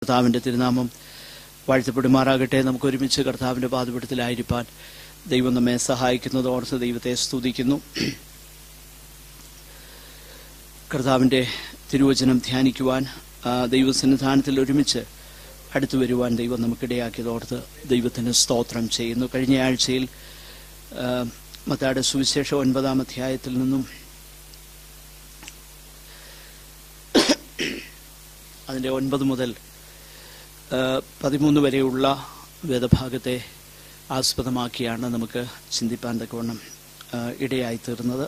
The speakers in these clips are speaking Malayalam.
കർത്താവിൻ്റെ തിരുനാമം വാഴ്ത്തപ്പെടുമാറാകട്ടെ നമുക്ക് ഒരുമിച്ച് കർത്താവിൻ്റെ പാതപീഠത്തിലായിരിക്കാൻ ദൈവം നമ്മെ സഹായിക്കുന്നത് ഓർത്ത് ദൈവത്തെ സ്തുതിക്കുന്നു കർത്താവിൻ്റെ തിരുവചനം ധ്യാനിക്കുവാൻ ആ, ദൈവസന്നിധാനത്തിൽ ഒരുമിച്ച് അടുത്തു വരുവാൻ ദൈവം നമുക്കിടയാക്കിയത് ഓർത്ത് ദൈവത്തിന് സ്തോത്രം ചെയ്യുന്നു കഴിഞ്ഞ ആഴ്ചയിൽ ആ, മത്തായുടെ സുവിശേഷം ഒൻപതാം അധ്യായത്തിൽ നിന്നും അതിൻ്റെ ഒൻപത് മുതൽ ആ, പതിമൂന്ന് വരെയുള്ള വേദഭാഗത്തെ ആസ്പദമാക്കിയാണ് നമുക്ക് ചിന്തിപ്പാൻ തക്കവണ്ണം ആ, ഇടയായി തീർന്നത്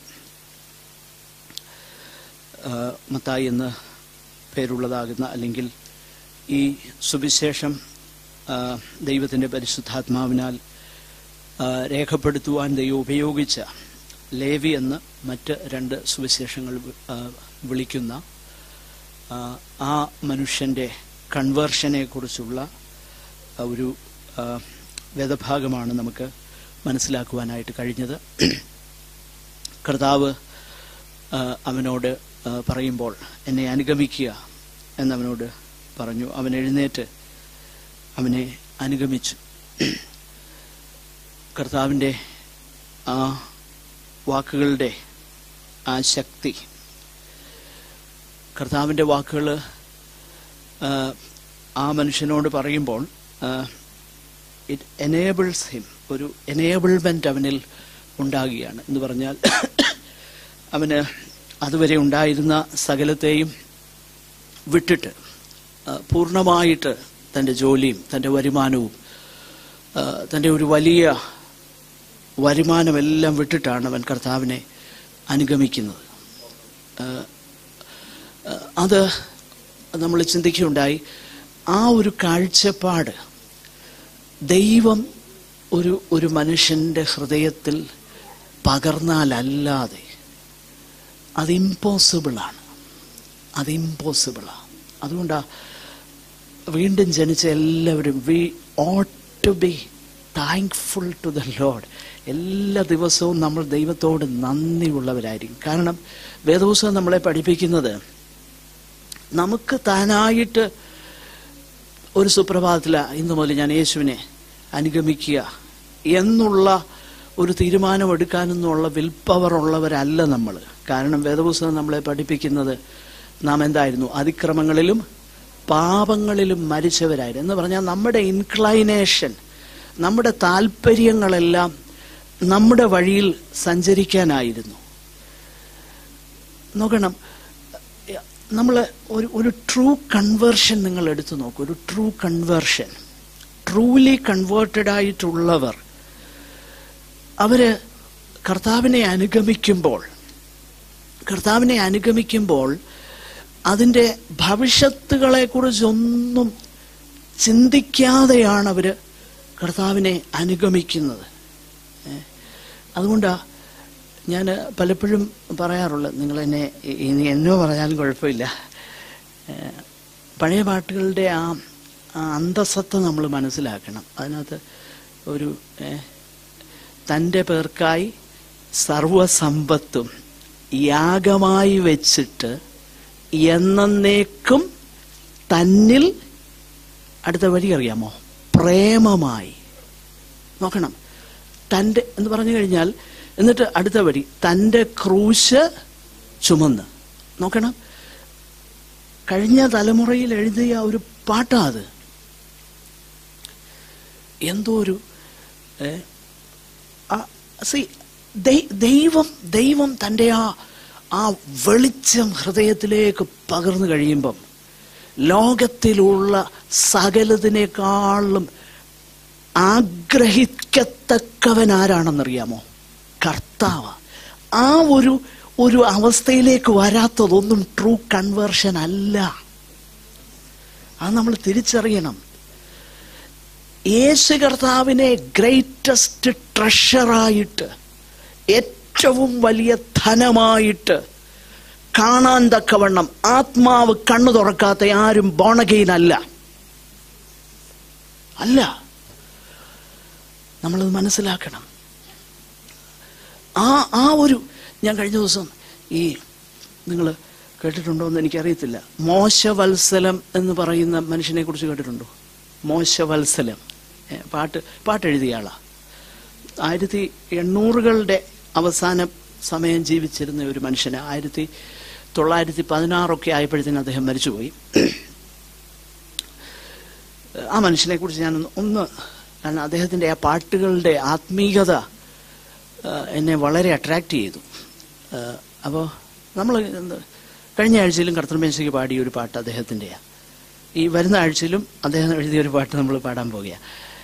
ആ, മത്തായി എന്ന് പേരുള്ളതാകുന്ന അല്ലെങ്കിൽ ഈ സുവിശേഷം ആ, ദൈവത്തിൻ്റെ പരിശുദ്ധാത്മാവിനാൽ ആ, രേഖപ്പെടുത്തുവാൻ ദൈവം ഉപയോഗിച്ച ലേവി എന്ന് മറ്റ് രണ്ട് സുവിശേഷങ്ങൾ ആ, വിളിക്കുന്ന ആ, ആ മനുഷ്യൻ്റെ കൺവേർഷനെ കുറിച്ചുള്ള ഒരു ആ, വേദഭാഗമാണ് നമുക്ക് മനസ്സിലാക്കുവാനായിട്ട് കഴിഞ്ഞത് കർത്താവ് ആ, അവനോട് ആ, പറയുമ്പോൾ എന്നെ അനുഗമിക്കുക എന്നവനോട് പറഞ്ഞു അവൻ എഴുന്നേറ്റ് അവനെ അനുഗമിച്ചു കർത്താവിൻ്റെ ആ വാക്കുകളുടെ ആ ശക്തി കർത്താവിൻ്റെ വാക്കുകൾ ആ മനുഷ്യനോട് പറയുമ്പോൾ ഇറ്റ് എനേബിൾസ് ഹിം ഒരു എനേബിൾമെൻ്റ് അവനിൽ ഉണ്ടാകുകയാണ് എന്ന് പറഞ്ഞാൽ അവന് അതുവരെ ഉണ്ടായിരുന്ന സകലത്തെയും വിട്ടിട്ട് ആ, പൂർണ്ണമായിട്ട് തൻ്റെ ജോലിയും തൻ്റെ വരുമാനവും ആ, തൻ്റെ ഒരു വലിയ വരുമാനമെല്ലാം വിട്ടിട്ടാണ് അവൻ കർത്താവിനെ അനുഗമിക്കുന്നത് ആ, ആ, അത് നമ്മൾ ചിന്തിക്കുകയുണ്ടായി ആ ഒരു കാഴ്ചപ്പാട് ദൈവം ഒരു ഒരു മനുഷ്യൻ്റെ ഹൃദയത്തിൽ പകർന്നാലല്ലാതെ അത് ഇമ്പോസിബിളാണ് അത് ഇമ്പോസിബിളാണ് അതുകൊണ്ടാണ് വീണ്ടും ജനിച്ച എല്ലാവരും we ought to be thankful to the lord എല്ലാ ദിവസവും നമ്മൾ ദൈവത്തോട് നന്ദിയുള്ളവരായിരിക്കും കാരണം വേദപുസ്തകം നമ്മളെ പഠിപ്പിക്കുന്നത് നമുക്ക് താനായിട്ട് ഒരു സുപ്രഭാതത്തില ഇന്ന് മുതൽ ഞാൻ യേശുവിനെ അനുഗമിക്കുക എന്നുള്ള ഒരു തീരുമാനമെടുക്കാനെന്നുള്ള വിൽ പവർ ഉള്ളവരല്ല നമ്മൾ കാരണം വേദപുസ്തകം നമ്മളെ പഠിപ്പിക്കുന്നത് നാം എന്തായിരുന്നു അതിക്രമങ്ങളിലും പാപങ്ങളിലും മരിച്ചവരായിരുന്നു എന്ന് പറഞ്ഞാൽ നമ്മുടെ ഇൻക്ലൈനേഷൻ നമ്മുടെ താല്പര്യങ്ങളെല്ലാം നമ്മുടെ വഴിയിൽ സഞ്ചരിക്കാനായിരുന്നു നോക്കണം നമ്മൾ ഒരു ഒരു ട്രൂ കൺവേർഷൻ നിങ്ങൾ എടുത്തു നോക്കൂ ഒരു ട്രൂ കൺവേർഷൻ ട്രൂലി കൺവേർട്ടഡ് ആയിട്ടുള്ളവർ അവര് കർത്താവിനെ അനുഗമിക്കുമ്പോൾ കർത്താവിനെ അനുഗമിക്കുമ്പോൾ അതിൻ്റെ ഭവിഷ്യത്തുകളെ കുറിച്ചൊന്നും ചിന്തിക്കാതെയാണ് അവർ കർത്താവിനെ അനുഗമിക്കുന്നത് ഏ? അതുകൊണ്ടാണ് ഞാൻ പലപ്പോഴും പറയാറുള്ളത് നിങ്ങൾ എന്നെ ഇനി എന്നോ പറഞ്ഞാലും കുഴപ്പമില്ല ഏ, പഴയ പാട്ടുകളുടെ ആ ആ അന്തസത്ത നമ്മൾ മനസ്സിലാക്കണം അതിനകത്ത് ഒരു ഏ, തൻ്റെ പേർക്കായി സർവസമ്പത്തും യാഗമായി വെച്ചിട്ട് എന്നേക്കും തന്നിൽ അടുത്ത വഴി അറിയാമോ പ്രേമമായി നോക്കണം തൻ്റെ എന്ന് പറഞ്ഞു കഴിഞ്ഞാൽ എന്നിട്ട് അടുത്ത വഴി തൻ്റെ ക്രൂശ് ചുമന്ന് നോക്കണം കഴിഞ്ഞ തലമുറയിൽ എഴുതിയ ഒരു പാട്ടാ അത് എന്തോ ഒരു ഏ, ആ, see, ദൈ- ദൈവം ദൈവം തൻ്റെ ആ ആ വെളിച്ചം ഹൃദയത്തിലേക്ക് പകർന്നു കഴിയുമ്പം ലോകത്തിലുള്ള സകലതിനേക്കാളും ആഗ്രഹിക്കത്തക്കവൻ ആരാണെന്നറിയാമോ കർത്താവ് ആ ഒരു ഒരു അവസ്ഥയിലേക്ക് വരാത്തതൊന്നും ട്രൂ കൺവേർഷൻ അല്ല അത് നമ്മൾ തിരിച്ചറിയണം യേശു കർത്താവിനെ ഗ്രേറ്റസ്റ്റ് ട്രഷറായിട്ട് ഏറ്റവും വലിയ ധനമായിട്ട് കാണാൻ തക്കവണ്ണം ആത്മാവ് കണ്ണു തുറക്കാത്ത ആരും ബോണഗെയിൻ അല്ല അല്ല നമ്മളത് മനസ്സിലാക്കണം ആ ആ ഒരു ഞാൻ കഴിഞ്ഞ ദിവസം ഈ നിങ്ങൾ കേട്ടിട്ടുണ്ടോ എന്ന് എനിക്കറിയത്തില്ല മോശവത്സലം എന്ന് പറയുന്ന മനുഷ്യനെ കുറിച്ച് കേട്ടിട്ടുണ്ടോ മോശവത്സലം ഏ, പാട്ട് പാട്ടെഴുതിയ ആളാ ആയിരത്തി എണ്ണൂറുകളുടെ അവസാന സമയം ജീവിച്ചിരുന്ന ഒരു മനുഷ്യന് ആയിരത്തി തൊള്ളായിരത്തി പതിനാറൊക്കെ ആയപ്പോഴത്തേന് അദ്ദേഹം മരിച്ചുപോയി ആ മനുഷ്യനെ കുറിച്ച് ഞാൻ ഒന്ന് ഒന്ന് കാരണം അദ്ദേഹത്തിൻ്റെ ആ പാട്ടുകളുടെ ആത്മീയത ആ, എന്നെ വളരെ അട്രാക്റ്റ് ചെയ്തു അപ്പോൾ നമ്മൾ കഴിഞ്ഞ ആഴ്ചയിലും കർത്തൃമേശയ്ക്ക് പാടിയ ഒരു പാട്ട് അദ്ദേഹത്തിൻ്റെയാണ് ഈ വരുന്ന ആഴ്ചയിലും അദ്ദേഹം എഴുതിയ ഒരു പാട്ട് നമ്മൾ പാടാൻ പോവുകയാണ്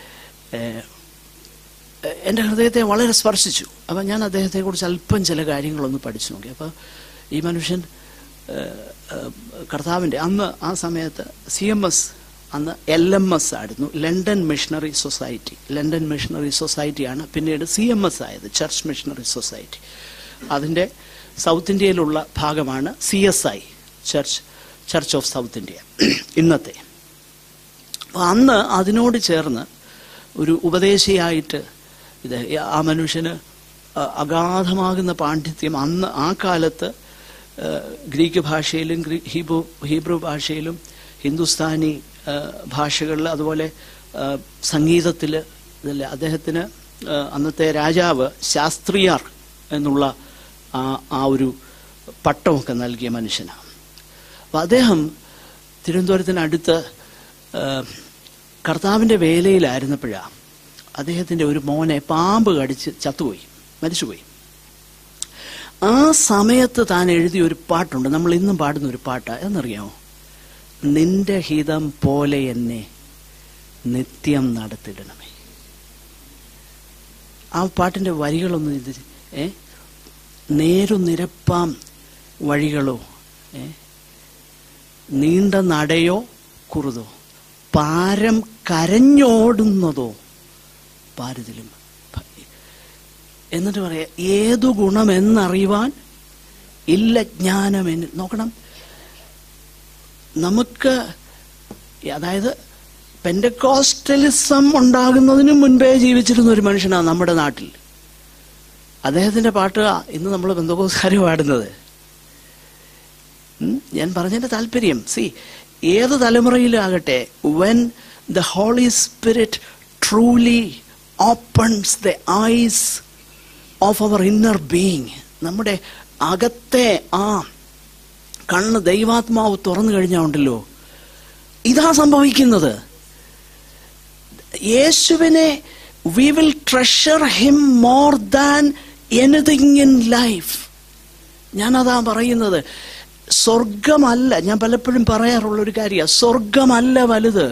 എൻ്റെ ഹൃദയത്തെ വളരെ സ്പർശിച്ചു അപ്പം ഞാൻ അദ്ദേഹത്തെക്കുറിച്ച് അല്പം ചില കാര്യങ്ങളൊന്ന് പഠിച്ചു നോക്കി അപ്പോൾ ഈ മനുഷ്യൻ ഏഹ്, ഏഹ്, കർത്താവിൻ്റെ അന്ന് ആ സമയത്ത് സി എം എസ് അന്ന് എൽ എം എസ് ആയിരുന്നു London missionary society London missionary സൊസൈറ്റിയാണ് പിന്നീട് സി എം എസ് ആയത് ചർച്ച് മിഷണറി സൊസൈറ്റി അതിൻ്റെ സൗത്ത് ഇന്ത്യയിലുള്ള ഭാഗമാണ് C S I church church of south India ഇന്നത്തെ അപ്പോൾ അന്ന് അതിനോട് ചേർന്ന് ഒരു ഉപദേശിയായിട്ട് ഇത് ആ മനുഷ്യന് അ- അഗാധമാകുന്ന പാണ്ഡിത്യം അന്ന് ആ കാലത്ത് ആ, ഗ്രീക്ക് ഭാഷയിലും ഗ്രീ- ഹീബ്രു ഹീബ്രു ഭാഷയിലും ഹിന്ദുസ്ഥാനി ആ, ഭാഷകളിൽ അതുപോലെ സംഗീതത്തിൽ ഇതല്ല അദ്ദേഹത്തിന് ആ, അന്നത്തെ രാജാവ് ശാസ്ത്രിയാർ എന്നുള്ള ആ ആ ഒരു പട്ടമൊക്കെ നൽകിയ മനുഷ്യനാണ് അപ്പം അദ്ദേഹം തിരുവനന്തപുരത്തിനടുത്ത് ആ, കർത്താവിൻ്റെ വേലയിലായിരുന്നപ്പോഴാണ് അദ്ദേഹത്തിൻ്റെ ഒരു മോനെ പാമ്പ് കടിച്ച് ചത്തുപോയി മരിച്ചുപോയി ആ സമയത്ത് താൻ എഴുതിയ ഒരു പാട്ടുണ്ട് നമ്മൾ ഇന്നും പാടുന്ന ഒരു പാട്ടാ എന്നറിയാമോ നിന്റെ ഹിതം പോലെ എന്നെ നിത്യം നടത്തിടണമേ ആ പാട്ടിൻ്റെ വരികളൊന്നും ഇത് ഏ നേരു നിരപ്പാം വഴികളോ ഏ നീണ്ട നടയോ കുറുതോ പാരം കരഞ്ഞോടുന്നതോ പാരതിലും ഭംഗി. എന്നിട്ട് പറയാ ഏതു ഗുണമെന്നറിയുവാൻ ഇല്ല ജ്ഞാനമെന്ന് നോക്കണം നമുക്ക് അതായത് പെൻഡക്കോസ്റ്റലിസം ഉണ്ടാകുന്നതിന് മുൻപേ ജീവിച്ചിരുന്ന ഒരു മനുഷ്യനാണ് നമ്മുടെ നാട്ടിൽ അദ്ദേഹത്തിന്റെ പാട്ട് ഇന്ന് നമ്മൾ ബന്ധുക്കോസ്കാരി പാടുന്നത് ഉം, ഞാൻ പറഞ്ഞതിന്റെ താല്പര്യം സി ഏത് തലമുറയിലാകട്ടെ when the holy spirit truly opens the eyes of our inner being നമ്മുടെ അകത്തെ ആ കണ്ണ് ദൈവാത്മാവ് തുറന്നു കഴിഞ്ഞാൽ ഉണ്ടല്ലോ ഇതാ സംഭവിക്കുന്നത് യേശുവിനെ we will treasure him more than anything in life ഞാനതാ പറയുന്നത് സ്വർഗമല്ല ഞാൻ പലപ്പോഴും പറയാറുള്ള ഒരു കാര്യമാണ് സ്വർഗമല്ല വലുത്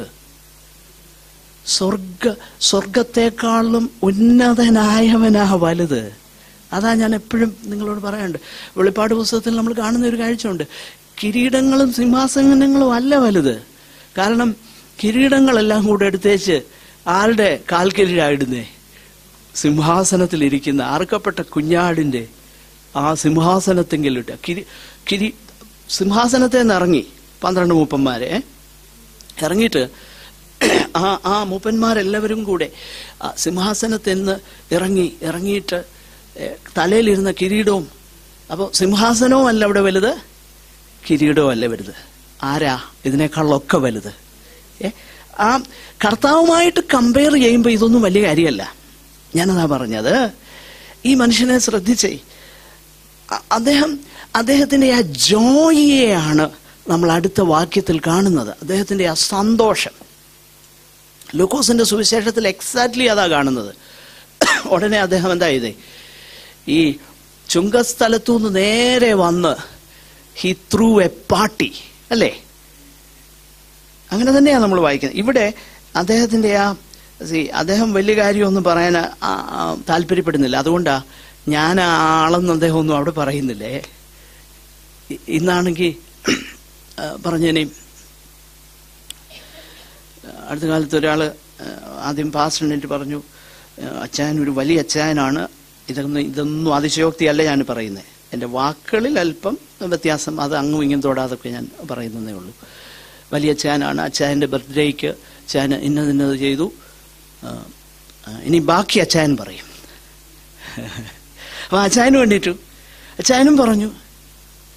സ്വർഗ സ്വർഗത്തെക്കാളും ഉന്നതനായവനാ വലുത് അതാ ഞാൻ എപ്പോഴും നിങ്ങളോട് പറയാറുണ്ട് വെളിപ്പാട് പുസ്തകത്തിൽ നമ്മൾ കാണുന്ന ഒരു കാഴ്ചയുണ്ട് കിരീടങ്ങളും സിംഹാസനങ്ങളും അല്ല വലുത് കാരണം കിരീടങ്ങളെല്ലാം കൂടെ എടുത്തേച്ച് ആരുടെ കാൽക്കീഴിലായിടുന്നേ സിംഹാസനത്തിലിരിക്കുന്ന അറുക്കപ്പെട്ട കുഞ്ഞാടിന്റെ ആ സിംഹാസനത്തെങ്കിലിട്ട് കിരി കിരി സിംഹാസനത്തെ നിന്ന് ഇറങ്ങി പന്ത്രണ്ട് മൂപ്പന്മാരെ ഇറങ്ങിയിട്ട് ആ ആ മൂപ്പന്മാരെല്ലാവരും കൂടെ ആ സിംഹാസനത്തിൽ നിന്ന് ഇറങ്ങി ഇറങ്ങിയിട്ട് ഏ, തലയിലിരുന്ന കിരീടവും അപ്പോൾ സിംഹാസനവും അല്ല അവിടെ വലുത് കിരീടവും അല്ല വലുത് ആരാ ഇതിനേക്കാളൊക്കെ വലുത് ഏ ആ കർത്താവുമായിട്ട് കമ്പയർ ചെയ്യുമ്പോൾ ഇതൊന്നും വലിയ കാര്യമല്ല ഞാനതാ പറഞ്ഞത് ഈ മനുഷ്യനെ ശ്രദ്ധിച്ചേ അ- അദ്ദേഹം അദ്ദേഹത്തിന്റെ ആ ജോയിയെയാണ് നമ്മൾ അടുത്ത വാക്യത്തിൽ കാണുന്നത് അദ്ദേഹത്തിന്റെ ആ സന്തോഷം ലൂക്കോസിന്റെ സുവിശേഷത്തിൽ എക്സാക്ട്ലി അതാ കാണുന്നത് ഉടനെ അദ്ദേഹം എന്താ ചെയ്തേ ഈ ചുങ്കസ്ഥലത്തു നിന്ന് നേരെ വന്ന് ഹി ത്രൂ എ പാർട്ടി അല്ലേ അങ്ങനെ തന്നെയാണ് നമ്മൾ വായിക്കുന്നത് ഇവിടെ അദ്ദേഹത്തിന്റെ ആ see, അദ്ദേഹം വലിയ കാര്യമൊന്നും പറയാൻ ആ, ആ, താല്പര്യപ്പെടുന്നില്ല അതുകൊണ്ടാ ഞാൻ ആ ആളെന്ന് അദ്ദേഹം ഒന്നും അവിടെ പറയുന്നില്ലേ ഇ- ഇന്നാണെങ്കിൽ പറഞ്ഞേനെ അടുത്ത കാലത്ത് ഒരാൾ ആദ്യം പാസ്റ്ററിനെറ്റ് പറഞ്ഞു അച്ചായൻ ഒരു വലിയ അച്ചായനാണ് ഇതൊന്നും ഇതൊന്നും അതിശയോക്തിയല്ല ഞാൻ പറയുന്നത് എൻ്റെ വാക്കുകളിൽ അല്പം വ്യത്യാസം അത് അങ്ങും ഇങ്ങും തൊടാതൊക്കെ ഞാൻ പറയുന്നതേ ഉള്ളൂ വലിയ അച്ചായനാണ് അച്ചായൻ്റെ ബർത്ത്ഡേക്ക് അച്ചായൻ ഇന്നത് ഇന്നത് ചെയ്തു ആ, ആ, ഇനി ബാക്കി അച്ചായൻ പറയും അപ്പോൾ അച്ചായന് വേണ്ടിയിട്ടു അച്ചായനും പറഞ്ഞു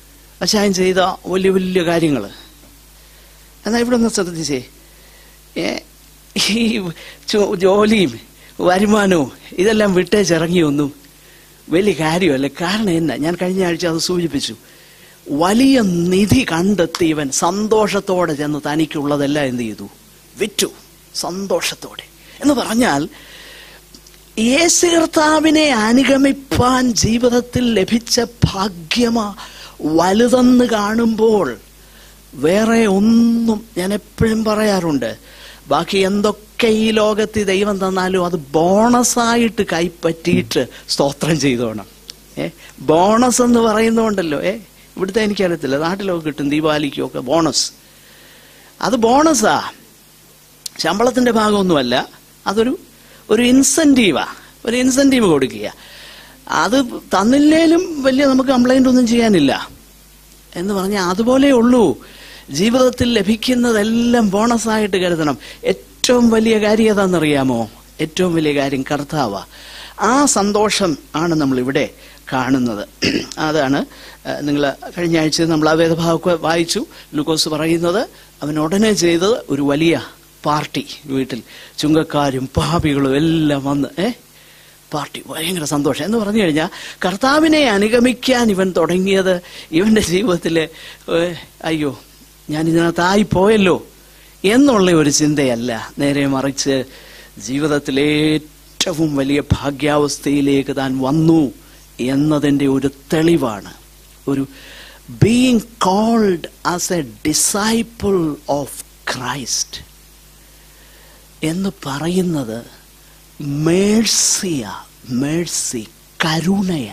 അച്ചായൻ ചെയ്ത വലിയ വലിയ കാര്യങ്ങൾ എന്നാൽ ഇവിടെ ഒന്ന് ശ്രദ്ധിച്ചേ ഏ, ഈ ചോ- ജോലിയും വരുമാനവും ഇതെല്ലാം വിട്ടേച്ചിറങ്ങിയൊന്നും വലിയ കാര്യമല്ല കാരണം എന്നാ ഞാൻ കഴിഞ്ഞ ആഴ്ച അത് സൂചിപ്പിച്ചു വലിയ നിധി കണ്ടെത്തി ഇവൻ സന്തോഷത്തോടെ ചെന്ന് തനിക്കുള്ളതെല്ലാം എന്ത് ചെയ്തു വിറ്റു സന്തോഷത്തോടെ എന്ന് പറഞ്ഞാൽ യേശു കർത്താവിനെ അനുഗമിപ്പാൻ ജീവിതത്തിൽ ലഭിച്ച ഭാഗ്യമ വലുതെന്ന് കാണുമ്പോൾ വേറെ ഒന്നും ഞാൻ എപ്പോഴും പറയാറുണ്ട് ബാക്കി എന്തൊക്കെ ഈ ലോകത്ത് ഈ ദൈവം തന്നാലും അത് ബോണസായിട്ട് കൈപ്പറ്റിയിട്ട് സ്തോത്രം ചെയ്തോണം ഏ ബോണസ് എന്ന് പറയുന്നതുകൊണ്ടല്ലോ ഏ ഇവിടുത്തെ എനിക്കറിയത്തില്ല നാട്ടിലൊക്കെ കിട്ടും ദീപാവലിക്കും ഒക്കെ ബോണസ് അത് ബോണസാ ശമ്പളത്തിന്റെ ഭാഗമൊന്നുമല്ല അതൊരു ഒരു ഇൻസെൻറ്റീവാ ഒരു ഇൻസെൻറ്റീവ് കൊടുക്കുക അത് തന്നില്ലേലും വലിയ നമുക്ക് കംപ്ലൈൻ്റ് ഒന്നും ചെയ്യാനില്ല എന്ന് പറഞ്ഞാൽ അതുപോലെ ഉള്ളൂ ജീവിതത്തിൽ ലഭിക്കുന്നതെല്ലാം ബോണസായിട്ട് കരുതണം ഏറ്റവും വലിയ കാര്യം ഏതാണെന്നറിയാമോ ഏറ്റവും വലിയ കാര്യം കർത്താവ ആ സന്തോഷം ആണ് നമ്മൾ ഇവിടെ കാണുന്നത് അതാണ് നിങ്ങൾ കഴിഞ്ഞ ആഴ്ച നമ്മൾ ആ വേദഭാഗമൊക്കെ വായിച്ചു ലൂക്കോസ് പറയുന്നത് അവൻ ഉടനെ ചെയ്തത് ഒരു വലിയ പാർട്ടി വീട്ടിൽ ചുങ്കക്കാരും പാപികളും എല്ലാം വന്ന് ഏ പാർട്ടി ഭയങ്കര സന്തോഷം എന്ന് പറഞ്ഞു കഴിഞ്ഞാൽ കർത്താവിനെ അനുഗമിക്കാൻ ഇവൻ തുടങ്ങിയത് ഇവന്റെ ജീവിതത്തിലെ ഏ, അയ്യോ ഞാൻ ഇതിനകത്തായി പോയല്ലോ എന്നുള്ള ഒരു ചിന്തയല്ല നേരെ മറിച്ച് ജീവിതത്തിലെ ഏറ്റവും വലിയ ഭാഗ്യാവസ്ഥയിലേക്ക് താൻ വന്നു എന്നതിൻ്റെ ഒരു തെളിവാണ് ഒരു being called as a disciple of Christ എന്ന് പറയുന്നത് മേഴ്സിയ മേഴ്സി കരുണയ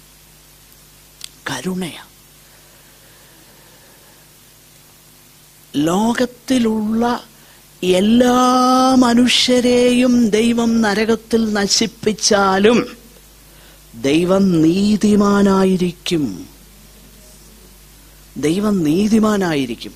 കരുണയ ലോകത്തിലുള്ള എല്ലാ മനുഷ്യരെയും ദൈവം നരകത്തിൽ നശിപ്പിച്ചാലും ദൈവം നീതിമാനായിരിക്കും ദൈവം നീതിമാനായിരിക്കും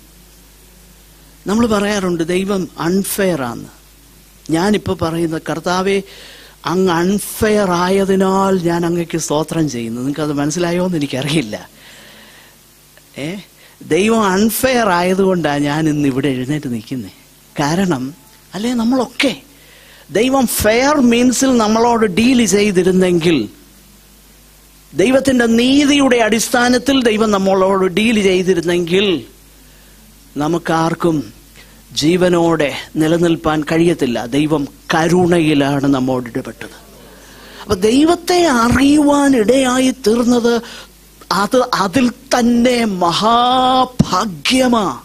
നമ്മൾ പറയാറുണ്ട് ദൈവം അൺഫെയർ ആണ് ഞാനിപ്പോൾ പറയുന്ന കർത്താവെ അങ്ങ് അൺഫെയർ ആയതിനാൽ ഞാൻ അങ്ങക്ക് സ്തോത്രം ചെയ്യുന്നു നിങ്ങൾക്കത് മനസ്സിലായോ എന്ന് എനിക്കറിയില്ല ഏ ദൈവം അൺഫെയർ ആയതുകൊണ്ടാണ് ഞാൻ ഇന്ന് ഇവിടെ എഴുന്നേറ്റ് നിൽക്കുന്നത് കാരണം അല്ലേ നമ്മളൊക്കെ ദൈവം ഫെയർ മീൻസിൽ നമ്മളോട് ഡീൽ ചെയ്തിരുന്നെങ്കിൽ ദൈവത്തിന്റെ നീതിയുടെ അടിസ്ഥാനത്തിൽ ദൈവം നമ്മളോട് ഡീൽ ചെയ്തിരുന്നെങ്കിൽ നമുക്കാർക്കും ജീവനോടെ നിലനിൽപ്പാൻ കഴിയത്തില്ല ദൈവം കരുണയിലാണ് നമ്മോട് ഇടപെട്ടത് അപ്പൊ ദൈവത്തെ അറിയുവാൻ ഇടയായി തീർന്നത് അത് അതിൽ തന്നെ മഹാഭാഗ്യമാ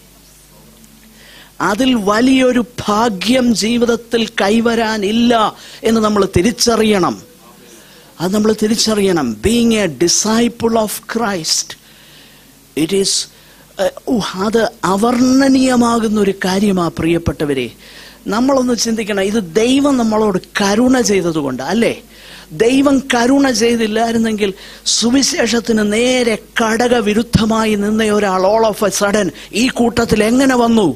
അതിൽ വലിയൊരു ഭാഗ്യം ജീവിതത്തിൽ കൈവരാനില്ല എന്ന് നമ്മൾ തിരിച്ചറിയണം അത് നമ്മൾ തിരിച്ചറിയണം being a disciple of Christ it is അത് അവർണ്ണനീയമാകുന്ന ഒരു കാര്യമാ പ്രിയപ്പെട്ടവരെ നമ്മളൊന്ന് ചിന്തിക്കണം ഇത് ദൈവം നമ്മളോട് കരുണ ചെയ്തതുകൊണ്ട് അല്ലേ ദൈവം കരുണ ചെയ്തില്ലായിരുന്നെങ്കിൽ സുവിശേഷത്തിന് നേരെ കടക വിരുദ്ധമായി നിന്ന ഒരാൾ ഓൾ ഓഫ് എ സഡൻ ഈ കൂട്ടത്തിൽ എങ്ങനെ വന്നു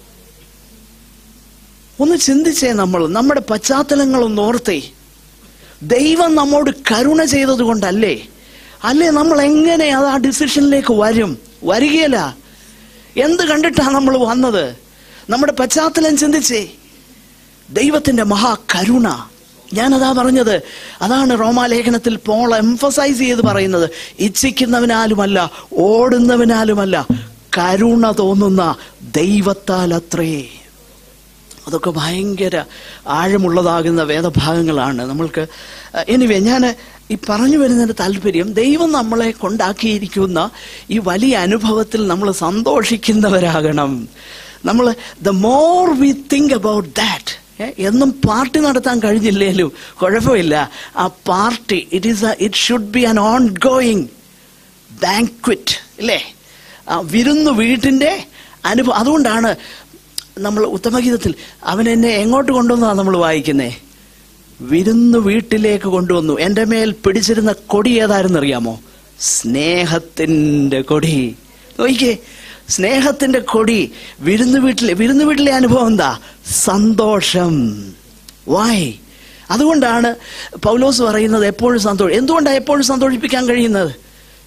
ഒന്ന് ചിന്തിച്ചേ നമ്മൾ നമ്മുടെ പശ്ചാത്തലങ്ങളൊന്ന് ഓർത്തേ ദൈവം നമ്മോട് കരുണ ചെയ്തത് കൊണ്ടല്ലേ അല്ലേ നമ്മൾ എങ്ങനെ അത് ആ ഡിസിഷനിലേക്ക് വരും വരികയില്ല എന്ത് കണ്ടിട്ടാണ് നമ്മൾ വന്നത് നമ്മുടെ പശ്ചാത്തലം ചിന്തിച്ചേ ദൈവത്തിന്റെ മഹാകരുണ ഞാനതാ പറഞ്ഞത് അതാണ് റോമാലേഖനത്തിൽ പോൾ എംഫസൈസ് ചെയ്ത് പറയുന്നത് ഇച്ഛിക്കുന്നവനാലുമല്ല ഓടുന്നവനാലുമല്ല കരുണ തോന്നുന്ന ദൈവത്താൽ അത്രേ അതൊക്കെ ഭയങ്കര ആഴമുള്ളതാകുന്ന വേദഭാഗങ്ങളാണ് നമ്മൾക്ക് എനിവേ ഞാൻ ഈ പറഞ്ഞു വരുന്നതിന്റെ താല്പര്യം ദൈവം നമ്മളെ കൊണ്ടാക്കിയിരിക്കുന്ന ഈ വലിയ അനുഭവത്തിൽ നമ്മൾ സന്തോഷിക്കുന്നവരാകണം നമ്മൾ the more we think about that എന്നും പാർട്ടി നടത്താൻ കഴിഞ്ഞില്ലേലും കുഴപ്പമില്ല ആ party it is it should be an ongoing banquet ഇല്ലേ ആ വിരുന്നു വീട്ടിന്റെ അനുഭവം അതുകൊണ്ടാണ് നമ്മൾ ഉത്തമഗീതത്തിൽ അവൻ എന്നെ എങ്ങോട്ട് കൊണ്ടുവന്നതാണ് നമ്മൾ വായിക്കുന്നേ വിരുന്നു വീട്ടിലേക്ക് കൊണ്ടുവന്നു എൻ്റെ മേൽ പിടിച്ചിരുന്ന കൊടി ഏതായിരുന്നു അറിയാമോ സ്നേഹത്തിൻ്റെ കൊടി നോക്കിക്കേ സ്നേഹത്തിന്റെ കൊടി വിരുന്നു വീട്ടിലെ വിരുന്നു വീട്ടിലെ അനുഭവം എന്താ സന്തോഷം വായ് അതുകൊണ്ടാണ് പൗലോസ് പറയുന്നത് എപ്പോഴും സന്തോഷം എന്തുകൊണ്ടാണ് എപ്പോഴും സന്തോഷിപ്പിക്കാൻ കഴിയുന്നത്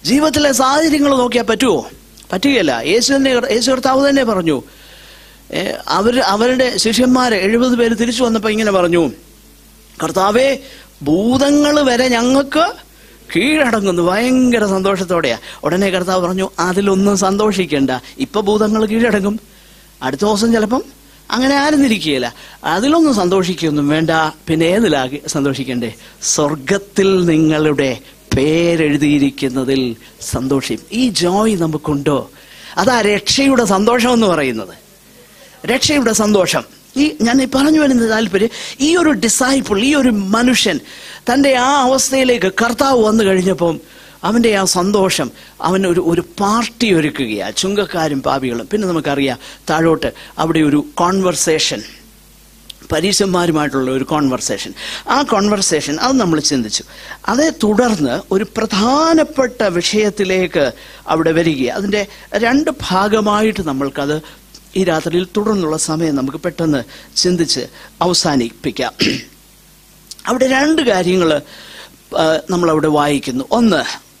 ജീവിതത്തിലെ സാഹചര്യങ്ങൾ നോക്കിയാൽ പറ്റുമോ പറ്റുകയില്ല യേശു തന്നെ യേശു കർത്താവ് തന്നെ പറഞ്ഞു ഏ, അവർ അവരുടെ ശിഷ്യന്മാര് എഴുപത് പേര് തിരിച്ചു വന്നപ്പോൾ ഇങ്ങനെ പറഞ്ഞു കർത്താവേ ഭൂതങ്ങൾ വരെ ഞങ്ങൾക്ക് കീഴടങ്ങുന്നു ഭയങ്കര സന്തോഷത്തോടെയാ ഉടനെ കർത്താവ് പറഞ്ഞു അതിലൊന്നും സന്തോഷിക്കണ്ട ഇപ്പൊ ഭൂതങ്ങൾ കീഴടങ്ങും അടുത്ത ദിവസം ചിലപ്പം അങ്ങനെ ആയിരുന്നിരിക്കുകയില്ല അതിലൊന്നും സന്തോഷിക്കൊന്നും വേണ്ട പിന്നെ ഏതിലാകി സന്തോഷിക്കണ്ടേ സ്വർഗത്തിൽ നിങ്ങളുടെ പേരെഴുതിയിരിക്കുന്നതിൽ സന്തോഷം ഈ ജോയ് നമുക്കുണ്ടോ അതാ രക്ഷയുടെ സന്തോഷം എന്ന് പറയുന്നത് രക്ഷയുടെ സന്തോഷം ഈ ഞാൻ ഈ പറഞ്ഞു വരുന്ന താല്പര്യം ഈ ഒരു ഡിസൈപ്പിൾ ഈ ഒരു മനുഷ്യൻ തൻ്റെ ആ അവസ്ഥയിലേക്ക് കർത്താവ് വന്നു കഴിഞ്ഞപ്പം അവൻ്റെ ആ സന്തോഷം അവൻ ഒരു ഒരു പാർട്ടി ഒരുക്കുകയാണ് ചുങ്കക്കാരും പാപികളും പിന്നെ നമുക്കറിയാം താഴോട്ട് അവിടെ ഒരു കോൺവെർസേഷൻ പരീശന്മാരുമായിട്ടുള്ള ഒരു കോൺവെർസേഷൻ ആ കോൺവെർസേഷൻ അത് നമ്മൾ ചിന്തിച്ചു അതേ തുടർന്ന് ഒരു പ്രധാനപ്പെട്ട വിഷയത്തിലേക്ക് അവിടെ വരിക അതിൻ്റെ രണ്ട് ഭാഗമായിട്ട് നമ്മൾക്കത് ഈ രാത്രിയിൽ തുടർന്നുള്ള സമയം നമുക്ക് പെട്ടെന്ന് ചിന്തിച്ച് അവസാനിപ്പിക്കാം അവിടെ രണ്ട് കാര്യങ്ങൾ നമ്മളവിടെ വായിക്കുന്നു ഒന്ന്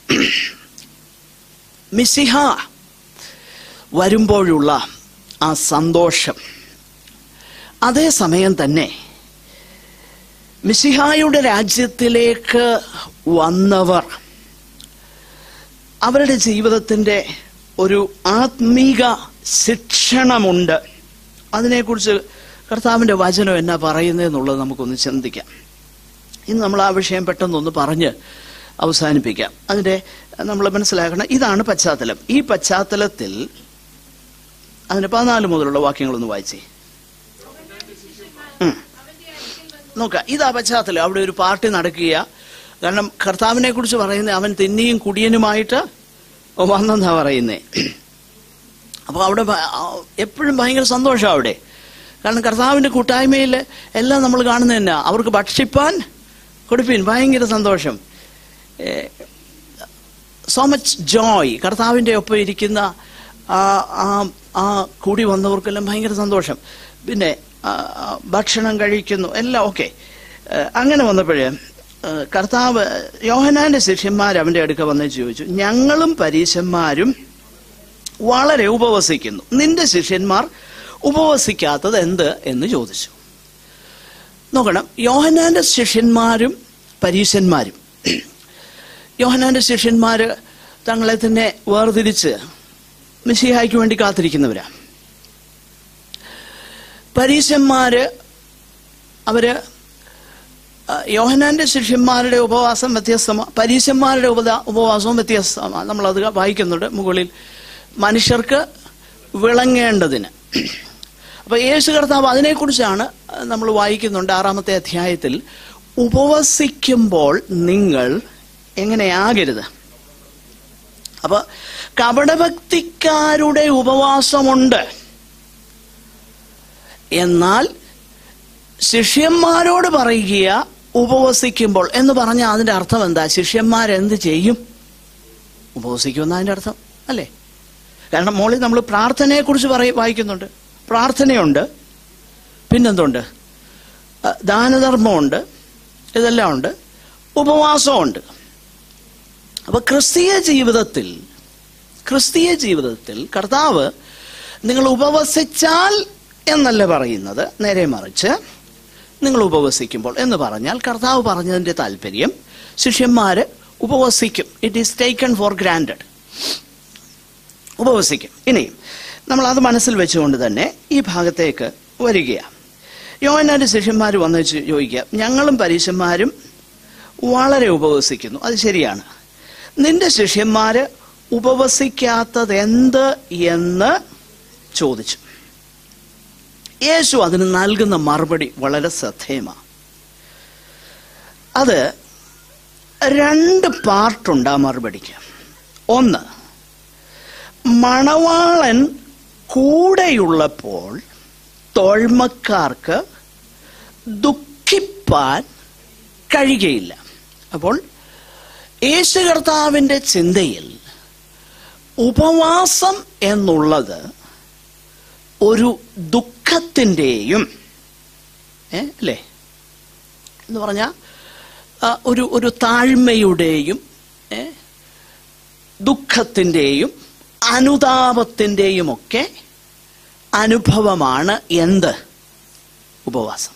മിസിഹ വരുമ്പോഴുള്ള ആ സന്തോഷം അതേസമയം തന്നെ മിസിഹായുടെ രാജ്യത്തിലേക്ക് വന്നവർ അവരുടെ ജീവിതത്തിൻ്റെ ഒരു ആത്മീക ശിക്ഷണമുണ്ട് അതിനെക്കുറിച്ച് കർത്താവിൻ്റെ വചനം എന്നാ പറയുന്നതെന്നുള്ളത് നമുക്കൊന്ന് ചിന്തിക്കാം ഇന്ന് നമ്മൾ ആ വിഷയം പെട്ടെന്നൊന്ന് പറഞ്ഞ് അവസാനിപ്പിക്കാം അതിൻ്റെ നമ്മൾ മനസ്സിലാക്കണം ഇതാണ് പശ്ചാത്തലം ഈ പശ്ചാത്തലത്തിൽ അതിന് പതിനാല് മുതലുള്ള വാക്യങ്ങളൊന്ന് വായിച്ചേ ഉം. നോക്കാം ഇതാ പശ്ചാത്തലം അവിടെ ഒരു പാർട്ടി നടക്കുക കാരണം കർത്താവിനെ കുറിച്ച് പറയുന്നത് അവൻ തിന്നിയും കുടിയനുമായിട്ട് വന്നെന്നാ പറയുന്നേ അപ്പോൾ അവിടെ ഭ- ആ, എപ്പോഴും ഭയങ്കര സന്തോഷം അവിടെ കാരണം കർത്താവിൻ്റെ കൂട്ടായ്മയിൽ എല്ലാം നമ്മൾ കാണുന്നത് തന്നെ അവർക്ക് ഭക്ഷിപ്പാൻ കൊടുപ്പിൻ ഭയങ്കര സന്തോഷം സോ മച്ച് ജോയ് കർത്താവിൻ്റെ ഒപ്പം ഇരിക്കുന്ന ആ ആ ആ കൂടി വന്നവർക്കെല്ലാം ഭയങ്കര സന്തോഷം പിന്നെ ആ, ആ, ഭക്ഷണം കഴിക്കുന്നു എല്ലാം ഓക്കെ അങ്ങനെ വന്നപ്പോഴേ കർത്താവ് യോഹനാന്റെ ശിഷ്യന്മാർ അവൻ്റെ അടുക്ക വന്ന് ചോദിച്ചു ഞങ്ങളും പരീശന്മാരും വളരെ ഉപവസിക്കുന്നു നിന്റെ ശിഷ്യന്മാർ ഉപവസിക്കാത്തത് എന്ത് എന്ന് ചോദിച്ചു നോക്കണം യോഹനാന്റെ ശിഷ്യന്മാരും പരീശന്മാരും യോഹനാന്റെ ശിഷ്യന്മാര് തങ്ങളെ തന്നെ വേർതിരിച്ച് മിശിഹായ്ക്ക് വേണ്ടി കാത്തിരിക്കുന്നവരാ പരീശന്മാര് അവര് ആ, യോഹനാന്റെ ശിഷ്യന്മാരുടെ ഉപവാസം വ്യത്യസ്തമാണ് പരീശന്മാരുടെ ഉപദ ഉപവാസവും വ്യത്യസ്തമാണ് നമ്മളത് വായിക്കുന്നുണ്ട് മുകളിൽ മനുഷ്യർക്ക് വിളങ്ങേണ്ടതിന് അപ്പൊ യേശു കർത്താവ് അതിനെക്കുറിച്ചാണ് നമ്മൾ വായിക്കുന്നുണ്ട് ആറാമത്തെ അധ്യായത്തിൽ ഉപവസിക്കുമ്പോൾ നിങ്ങൾ എങ്ങനെയാകരുത് അപ്പൊ കപടഭക്തിക്കാരുടെ ഉപവാസമുണ്ട് എന്നാൽ ശിഷ്യന്മാരോട് പറയുക ഉപവസിക്കുമ്പോൾ എന്ന് പറഞ്ഞാൽ അതിന്റെ അർത്ഥം എന്താ ശിഷ്യന്മാരെന്ത് ചെയ്യും ഉപവസിക്കുമെന്ന അതിന്റെ അർത്ഥം അല്ലേ കാരണം മോളിൽ നമ്മൾ പ്രാർത്ഥനയെക്കുറിച്ച് പറയ വായിക്കുന്നുണ്ട് പ്രാർത്ഥനയുണ്ട് പിന്നെന്തുണ്ട് ആ, ദാനധർമ്മമുണ്ട് ഇതെല്ലാം ഉണ്ട് ഉപവാസമുണ്ട് അപ്പൊ ക്രിസ്തീയ ജീവിതത്തിൽ ക്രിസ്തീയ ജീവിതത്തിൽ കർത്താവ് നിങ്ങൾ ഉപവസിച്ചാൽ എന്നല്ല പറയുന്നത് നേരെ മറിച്ച് നിങ്ങൾ ഉപവസിക്കുമ്പോൾ എന്ന് പറഞ്ഞാൽ കർത്താവ് പറഞ്ഞതിന്റെ താല്പര്യം ശിഷ്യന്മാര് ഉപവസിക്കും it is taken for granted ഉപവസിക്കും ഇനിയും നമ്മൾ അത് മനസ്സിൽ വെച്ചുകൊണ്ട് തന്നെ ഈ ഭാഗത്തേക്ക് വരികയാണ് യോഹന്നാന്റെ ശിഷ്യന്മാർ വന്ന് ചോ- ചോദിക്കുക ഞങ്ങളും പരീശന്മാരും വളരെ ഉപവസിക്കുന്നു അത് ശരിയാണ് നിന്റെ ശിഷ്യന്മാര് ഉപവസിക്കാത്തത് എന്ത് എന്ന് ചോദിച്ചു യേശു അതിന് നൽകുന്ന മറുപടി വളരെ ശ്രദ്ധേയമാണ് അത് രണ്ട് പാർട്ടുണ്ട് ആ മറുപടിക്ക് ഒന്ന് മണവാളൻ കൂടെയുള്ളപ്പോൾ തോഴ്മക്കാർക്ക് ദുഃഖിപ്പാൻ കഴിയുകയില്ല അപ്പോൾ യേശു കർത്താവിൻ്റെ ചിന്തയിൽ ഉപവാസം എന്നുള്ളത് ഒരു ദുഃഖത്തിൻ്റെയും ഏ അല്ലേ എന്ന് പറഞ്ഞാൽ ഒരു ഒരു താഴ്മയുടെയും ഏ ദുഃഖത്തിൻ്റെയും അനുതാപത്തിൻ്റെയും ഒക്കെ അനുഭവമാണ് എന്ത് ഉപവാസം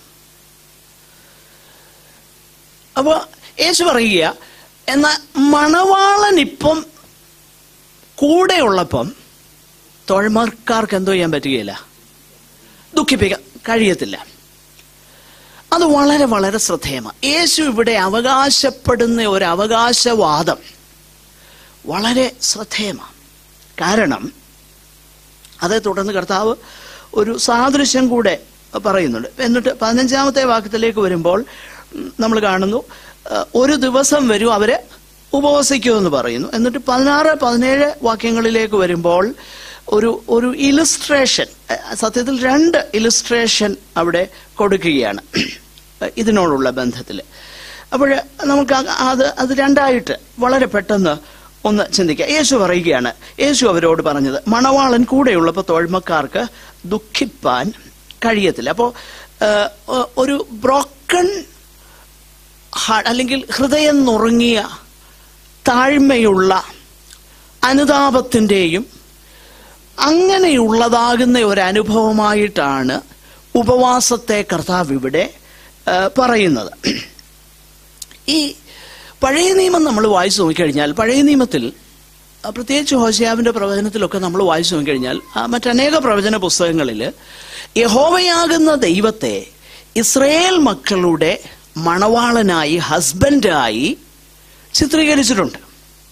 അപ്പോൾ യേശു പറയുക എന്നാൽ മണവാളൻ ഇപ്പം കൂടെയുള്ളപ്പം തോഴന്മാർക്കാർക്ക് എന്തോ ചെയ്യാൻ പറ്റുകയില്ല ദുഃഖിപ്പിക്കാൻ കഴിയത്തില്ല അത് വളരെ വളരെ ശ്രദ്ധേയമാണ് യേശു ഇവിടെ അവകാശപ്പെടുന്ന ഒരു അവകാശവാദം വളരെ ശ്രദ്ധേയമാണ് കാരണം അതേ തുടർന്ന് കർത്താവ് ഒരു സാദൃശ്യം കൂടെ പറയുന്നുണ്ട് എന്നിട്ട് പതിനഞ്ചാമത്തെ വാക്യത്തിലേക്ക് വരുമ്പോൾ നമ്മൾ കാണുന്നു അഹ് ഒരു ദിവസം വരും അവര് ഉപവസിക്കുമെന്ന് പറയുന്നു എന്നിട്ട് പതിനാറ് പതിനേഴ് വാക്യങ്ങളിലേക്ക് വരുമ്പോൾ ഒരു ഒരു ഇലുസ്ട്രേഷൻ സത്യത്തിൽ രണ്ട് ഇലുസ്ട്രേഷൻ അവിടെ കൊടുക്കുകയാണ് ഇതിനോടുള്ള ബന്ധത്തിൽ അപ്പോൾ നമുക്ക് അത് അത് അത് രണ്ടായിട്ട് വളരെ പെട്ടെന്ന് ഒന്ന് ചിന്തിക്കാം യേശു പറയുകയാണ് യേശു അവരോട് പറഞ്ഞത് മണവാളൻ കൂടെയുള്ളപ്പോൾ തോഴ്മക്കാർക്ക് ദുഃഖിപ്പാൻ കഴിയത്തില്ല അപ്പോൾ ഒരു ബ്രോക്കൺ അല്ലെങ്കിൽ ഹൃദയം നുറുങ്ങിയ താഴ്മയുള്ള അനുതാപത്തിൻ്റെയും അങ്ങനെയുള്ളതാകുന്ന ഒരു അനുഭവമായിട്ടാണ് ഉപവാസത്തെ കർത്താവ് ഇവിടെ ആ, പറയുന്നത് ഈ പഴയ നിയമം നമ്മൾ വായിച്ചു നോക്കിക്കഴിഞ്ഞാൽ പഴയ നിയമത്തിൽ ആ, പ്രത്യേകിച്ച് ഹോശയാവിന്റെ പ്രവചനത്തിലൊക്കെ നമ്മൾ വായിച്ചു നോക്കിക്കഴിഞ്ഞാൽ ആ, മറ്റനേക പ്രവചന പുസ്തകങ്ങളിൽ യഹോവയാകുന്ന ദൈവത്തെ ഇസ്രയേൽ മക്കളുടെ മണവാളനായി ഹസ്ബൻഡായി ചിത്രീകരിച്ചിട്ടുണ്ട്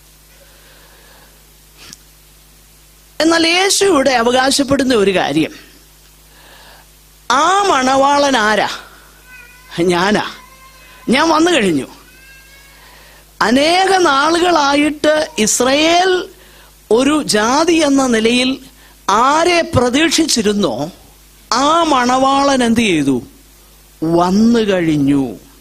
എന്നാൽ യേശു ഇവിടെ അവകാശപ്പെടുന്ന ഒരു കാര്യം ആ മണവാളൻ ആരാ ഞാനാ ഞാൻ വന്നു കഴിഞ്ഞു അനേക നാളുകളായിട്ട് ഇസ്രയേൽ ഒരു ജാതി എന്ന നിലയിൽ ആരെ പ്രതീക്ഷിച്ചിരുന്നോ ആ മണവാളൻ എന്ത് ചെയ്തു വന്നു കഴിഞ്ഞു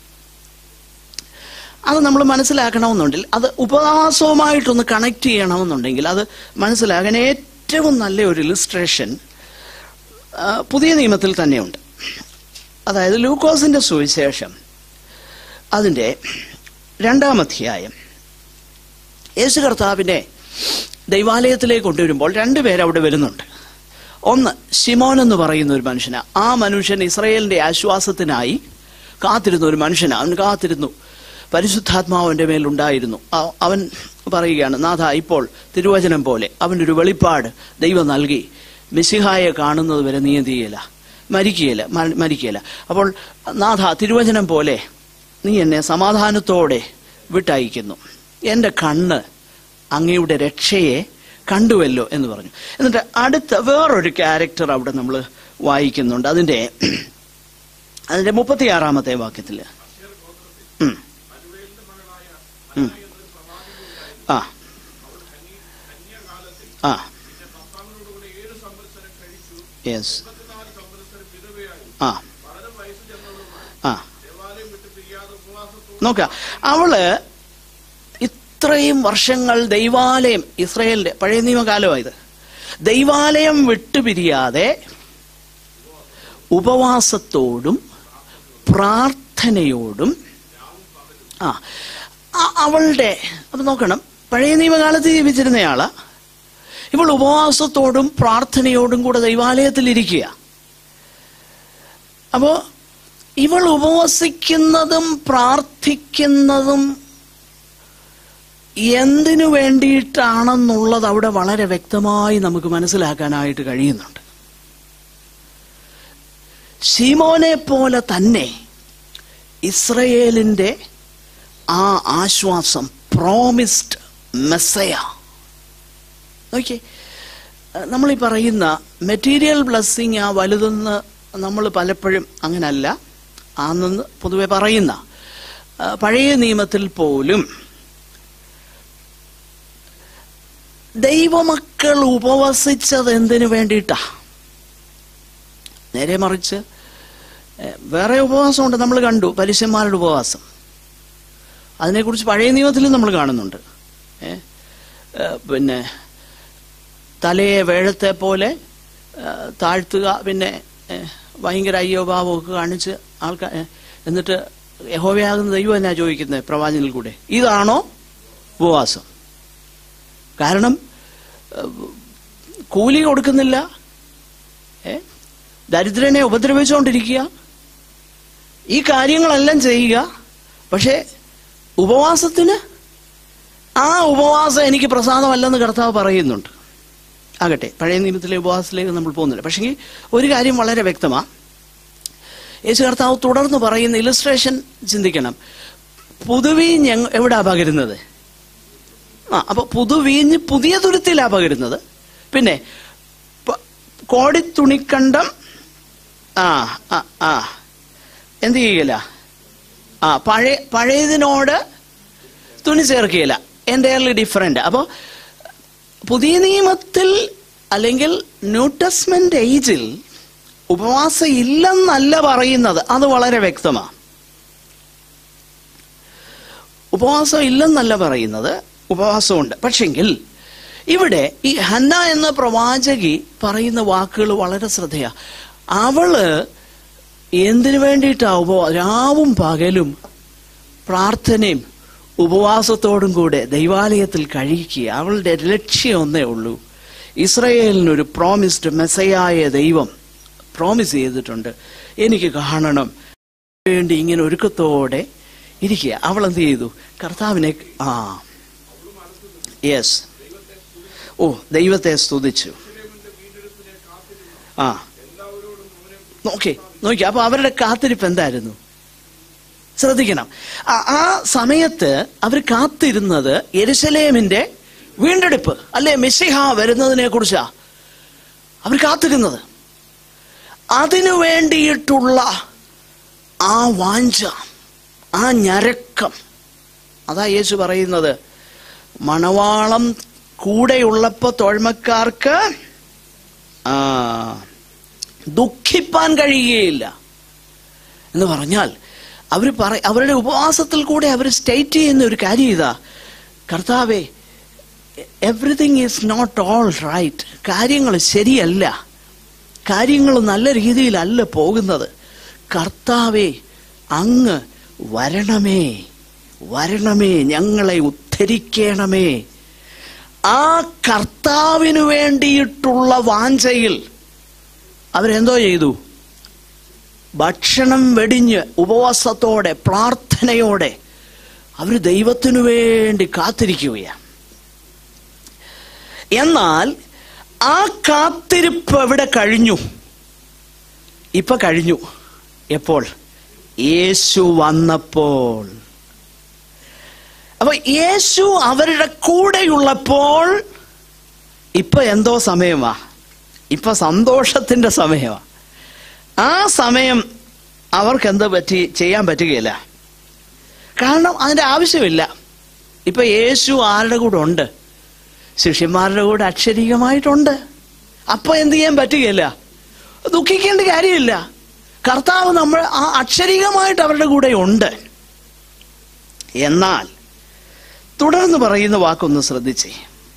അത് നമ്മൾ മനസ്സിലാക്കണമെന്നുണ്ടെങ്കിൽ അത് ഉപവാസവുമായിട്ടൊന്ന് കണക്ട് ചെയ്യണമെന്നുണ്ടെങ്കിൽ അത് മനസ്സിലാകാൻ ഏറ്റവും നല്ല ഒരു ഇലിസ്ട്രേഷൻ പുതിയ നിയമത്തിൽ തന്നെയുണ്ട് അതായത് ലൂക്കോസിന്റെ സുവിശേഷം അതിൻ്റെ രണ്ടാം അധ്യായം യേശു കർത്താവിനെ ദൈവാലയത്തിലേക്ക് കൊണ്ടുവരുമ്പോൾ രണ്ടുപേർ അവിടെ വരുന്നുണ്ട് ഒന്ന് ഷിമോൻ എന്ന് പറയുന്ന ഒരു മനുഷ്യനാ ആ മനുഷ്യൻ ഇസ്രയേലിന്റെ ആശ്വാസത്തിനായി കാത്തിരുന്ന ഒരു മനുഷ്യനാ അവൻ കാത്തിരുന്നു പരിശുദ്ധാത്മാവിന്റെ മേലുണ്ടായിരുന്നു അ- അവൻ പറയുകയാണ് നാഥ ഇപ്പോൾ തിരുവചനം പോലെ അവനൊരു വെളിപ്പാട് ദൈവം നൽകി മിസിഹായെ കാണുന്നത് വരെ നീ എന്ത് ചെയ്യല മരിക്കുകയില്ല മ- മരിക്കുകയില്ല അപ്പോൾ നാഥ തിരുവചനം പോലെ നീ എന്നെ സമാധാനത്തോടെ വിട്ടയക്കുന്നു എൻ്റെ കണ്ണ് അങ്ങയുടെ രക്ഷയെ കണ്ടുവല്ലോ എന്ന് പറഞ്ഞു എന്നിട്ട് അടുത്ത വേറൊരു ക്യാരക്ടർ അവിടെ നമ്മൾ വായിക്കുന്നുണ്ട് അതിൻ്റെ അതിൻ്റെ മുപ്പത്തിയാറാമത്തെ വാക്യത്തിൽ ഉം. ഉം. ആ ആ യെസ് ആ ആ നോക്ക അവള് ഇത്രയും വർഷങ്ങൾ ദൈവാലയം ഇസ്രയേലിന്റെ പഴയ നിയമകാലമായത് ദൈവാലയം വിട്ടുപിരിയാതെ ഉപവാസത്തോടും പ്രാർത്ഥനയോടും ആ ആ- അവളുടെ അപ്പൊ നോക്കണം പഴയ നിയമകാലത്ത് ജീവിച്ചിരുന്നയാള് ഇവൾ ഉപവാസത്തോടും പ്രാർത്ഥനയോടും കൂടെ ദൈവാലയത്തിൽ ഇരിക്കുക അപ്പോ ഇവൾ ഉപവസിക്കുന്നതും പ്രാർത്ഥിക്കുന്നതും എന്തിനു വേണ്ടിയിട്ടാണെന്നുള്ളത് അവിടെ വളരെ വ്യക്തമായി നമുക്ക് മനസ്സിലാക്കാനായിട്ട് കഴിയുന്നുണ്ട് ശീമോനെ പോലെ തന്നെ ഇസ്രയേലിന്റെ ആ ആശ്വാസം പ്രോമിസ്ഡ് മെസ്സയ ഓക്കെ നമ്മൾ ഈ പറയുന്ന മെറ്റീരിയൽ ബ്ലെസ്സിങ് ആ വലുതെന്ന് നമ്മൾ പലപ്പോഴും അങ്ങനല്ല ആണെന്ന് പൊതുവെ പറയുന്ന ആ, പഴയ നിയമത്തിൽ പോലും ദൈവമക്കൾ ഉപവസിച്ചത് എന്തിനു വേണ്ടിയിട്ടാ നേരെ മറിച്ച് ഏ, വേറെ ഉപവാസമുണ്ട് നമ്മൾ കണ്ടു പലിശന്മാരുടെ ഉപവാസം അതിനെക്കുറിച്ച് പഴയ നിയമത്തിലും നമ്മൾ കാണുന്നുണ്ട് ഏ, ഏ, പിന്നെ തലയെ വേഴത്തെ പോലെ ഏ, താഴ്ത്തുക പിന്നെ ഏ, ഭയങ്കര അയ്യോ ഭാവമൊക്കെ കാണിച്ച് ആൾക്കാർ എന്നിട്ട് യഹോവയാകുന്ന ദൈവം എന്നാ ചോദിക്കുന്നത് പ്രവാചനിൽ കൂടെ ഇതാണോ ഉപവാസം കാരണം ഏഹ്, കൂലി കൊടുക്കുന്നില്ല ഏ ദരിദ്രനെ ഉപദ്രവിച്ചുകൊണ്ടിരിക്കുക ഈ കാര്യങ്ങളെല്ലാം ചെയ്യുക പക്ഷേ ഉപവാസത്തിന് ആ ഉപവാസം എനിക്ക് പ്രസാദമല്ലെന്ന് കർത്താവ് പറയുന്നുണ്ട് ആകട്ടെ പഴയ നിയമത്തിലെ ഉപവാസത്തിലേക്ക് നമ്മൾ പോകുന്നില്ല പക്ഷേ ഒരു കാര്യം വളരെ വ്യക്തമാണ് യേശു കർത്താവ് തുടർന്ന് പറയുന്ന ഇലസ്ട്രേഷൻ ചിന്തിക്കണം പുതുവീഞ്ഞ് എങ്- എവിടാ പകരുന്നത് ആ അപ്പൊ പുതുവീഞ്ഞ് പുതിയ തുരുത്തിലാ പകരുന്നത് പിന്നെ പ- കോടിത്തുണിക്കണ്ടം ആ ആ ആ എന്ത് ചെയ്യില്ല ആ പഴയ പഴയതിനോട് തുണി ചേർക്കുകയില്ല എൻ്റയർലി ഡിഫറെൻ്റ് അപ്പോൾ പുതിയ നിയമത്തിൽ അല്ലെങ്കിൽ ന്യൂ ടെസ്റ്റ്മെന്റ് ഏജിൽ ഉപവാസം ഇല്ലെന്നല്ല പറയുന്നത് അത് വളരെ വ്യക്തമാണ് ഉപവാസം ഇല്ലെന്നല്ല പറയുന്നത് ഉപവാസമുണ്ട് പക്ഷെങ്കിൽ ഇവിടെ ഈ ഹന്ന എന്ന പ്രവാചകി പറയുന്ന വാക്കുകൾ വളരെ ശ്രദ്ധയാ അവള് എന്തിനു വേണ്ടിയിട്ടാ ഉപവാ രാവും പകലും പ്രാർത്ഥനയും ഉപവാസത്തോടും കൂടെ ദൈവാലയത്തിൽ കഴിക്കുക അവളുടെ ലക്ഷ്യം ഒന്നേ ഉള്ളൂ ഇസ്രയേലിനൊരു പ്രോമിസ്ഡ് മെസ്സയായ ദൈവം പ്രോമിസ് ചെയ്തിട്ടുണ്ട് എനിക്ക് കാണണം വേണ്ടി ഇങ്ങനെ ഒരുക്കത്തോടെ ഇരിക്കുക അവൾ എന്ത് ചെയ്തു കർത്താവിനെ ആ യെസ് ഓ ദൈവത്തെ സ്തുതിച്ചു ആ നോക്കി നോക്കി അപ്പൊ അവരുടെ കാത്തിരിപ്പ് എന്തായിരുന്നു ശ്രദ്ധിക്കണം ആ- ആ സമയത്ത് അവർ കാത്തിരുന്നത് യെരുശലേമിന്റെ വീണ്ടെടുപ്പ് അല്ലെ മെസ്സിഹ വരുന്നതിനെ കുറിച്ചാ അവർ കാത്തിരുന്നത് അതിനു വേണ്ടിയിട്ടുള്ള ആ വാഞ്ച ആ ഞരക്കം അതാ യേശു പറയുന്നത് മണവാളം കൂടെയുള്ളപ്പോ തോഴ്മക്കാർക്ക് ആ ദുഃഖിപ്പാൻ കഴിയുകയില്ല എന്ന് പറഞ്ഞാൽ അവർ പറ അവരുടെ ഉപവാസത്തിൽ കൂടെ അവർ സ്റ്റേറ്റ് ചെയ്യുന്ന ഒരു കാര്യം ഇതാ കർത്താവേ everything is not all right കാര്യങ്ങൾ ശരിയല്ല കാര്യങ്ങൾ നല്ല രീതിയിലല്ല പോകുന്നത് കർത്താവേ അങ്ങ് വരണമേ വരണമേ ഞങ്ങളെ ഉദ്ധരിക്കണമേ ആ കർത്താവിനു വേണ്ടിയിട്ടുള്ള വാഞ്ചയിൽ അവരെന്തോ ചെയ്തു ഭക്ഷണം വെടിഞ്ഞ് ഉപവാസത്തോടെ പ്രാർത്ഥനയോടെ അവർ ദൈവത്തിനു വേണ്ടി കാത്തിരിക്കുകയാണ് എന്നാൽ ആ കാത്തിരിപ്പ് എവിടെ കഴിഞ്ഞു ഇപ്പൊ കഴിഞ്ഞു എപ്പോൾ യേശു വന്നപ്പോൾ അപ്പൊ യേശു അവരുടെ കൂടെയുള്ളപ്പോൾ ഇപ്പൊ എന്തോ സമയമാ ഇപ്പൊ സന്തോഷത്തിന്റെ സമയമാ ആ സമയം അവർക്ക് എന്താ പറ്റി ചെയ്യാൻ പറ്റുകയില്ല കാരണം അതിന്റെ ആവശ്യമില്ല ഇപ്പൊ യേശു ആരുടെ കൂടെ ഉണ്ട് ശിഷ്യന്മാരുടെ കൂടെ അക്ഷരീകമായിട്ടുണ്ട് അപ്പൊ എന്ത് ചെയ്യാൻ പറ്റുകയില്ല ദുഃഖിക്കേണ്ട കാര്യമില്ല കർത്താവ് നമ്മൾ ആ അക്ഷരീകമായിട്ട് അവരുടെ കൂടെ ഉണ്ട് എന്നാൽ തുടർന്ന് പറയുന്ന വാക്കൊന്ന് ശ്രദ്ധിച്ചേ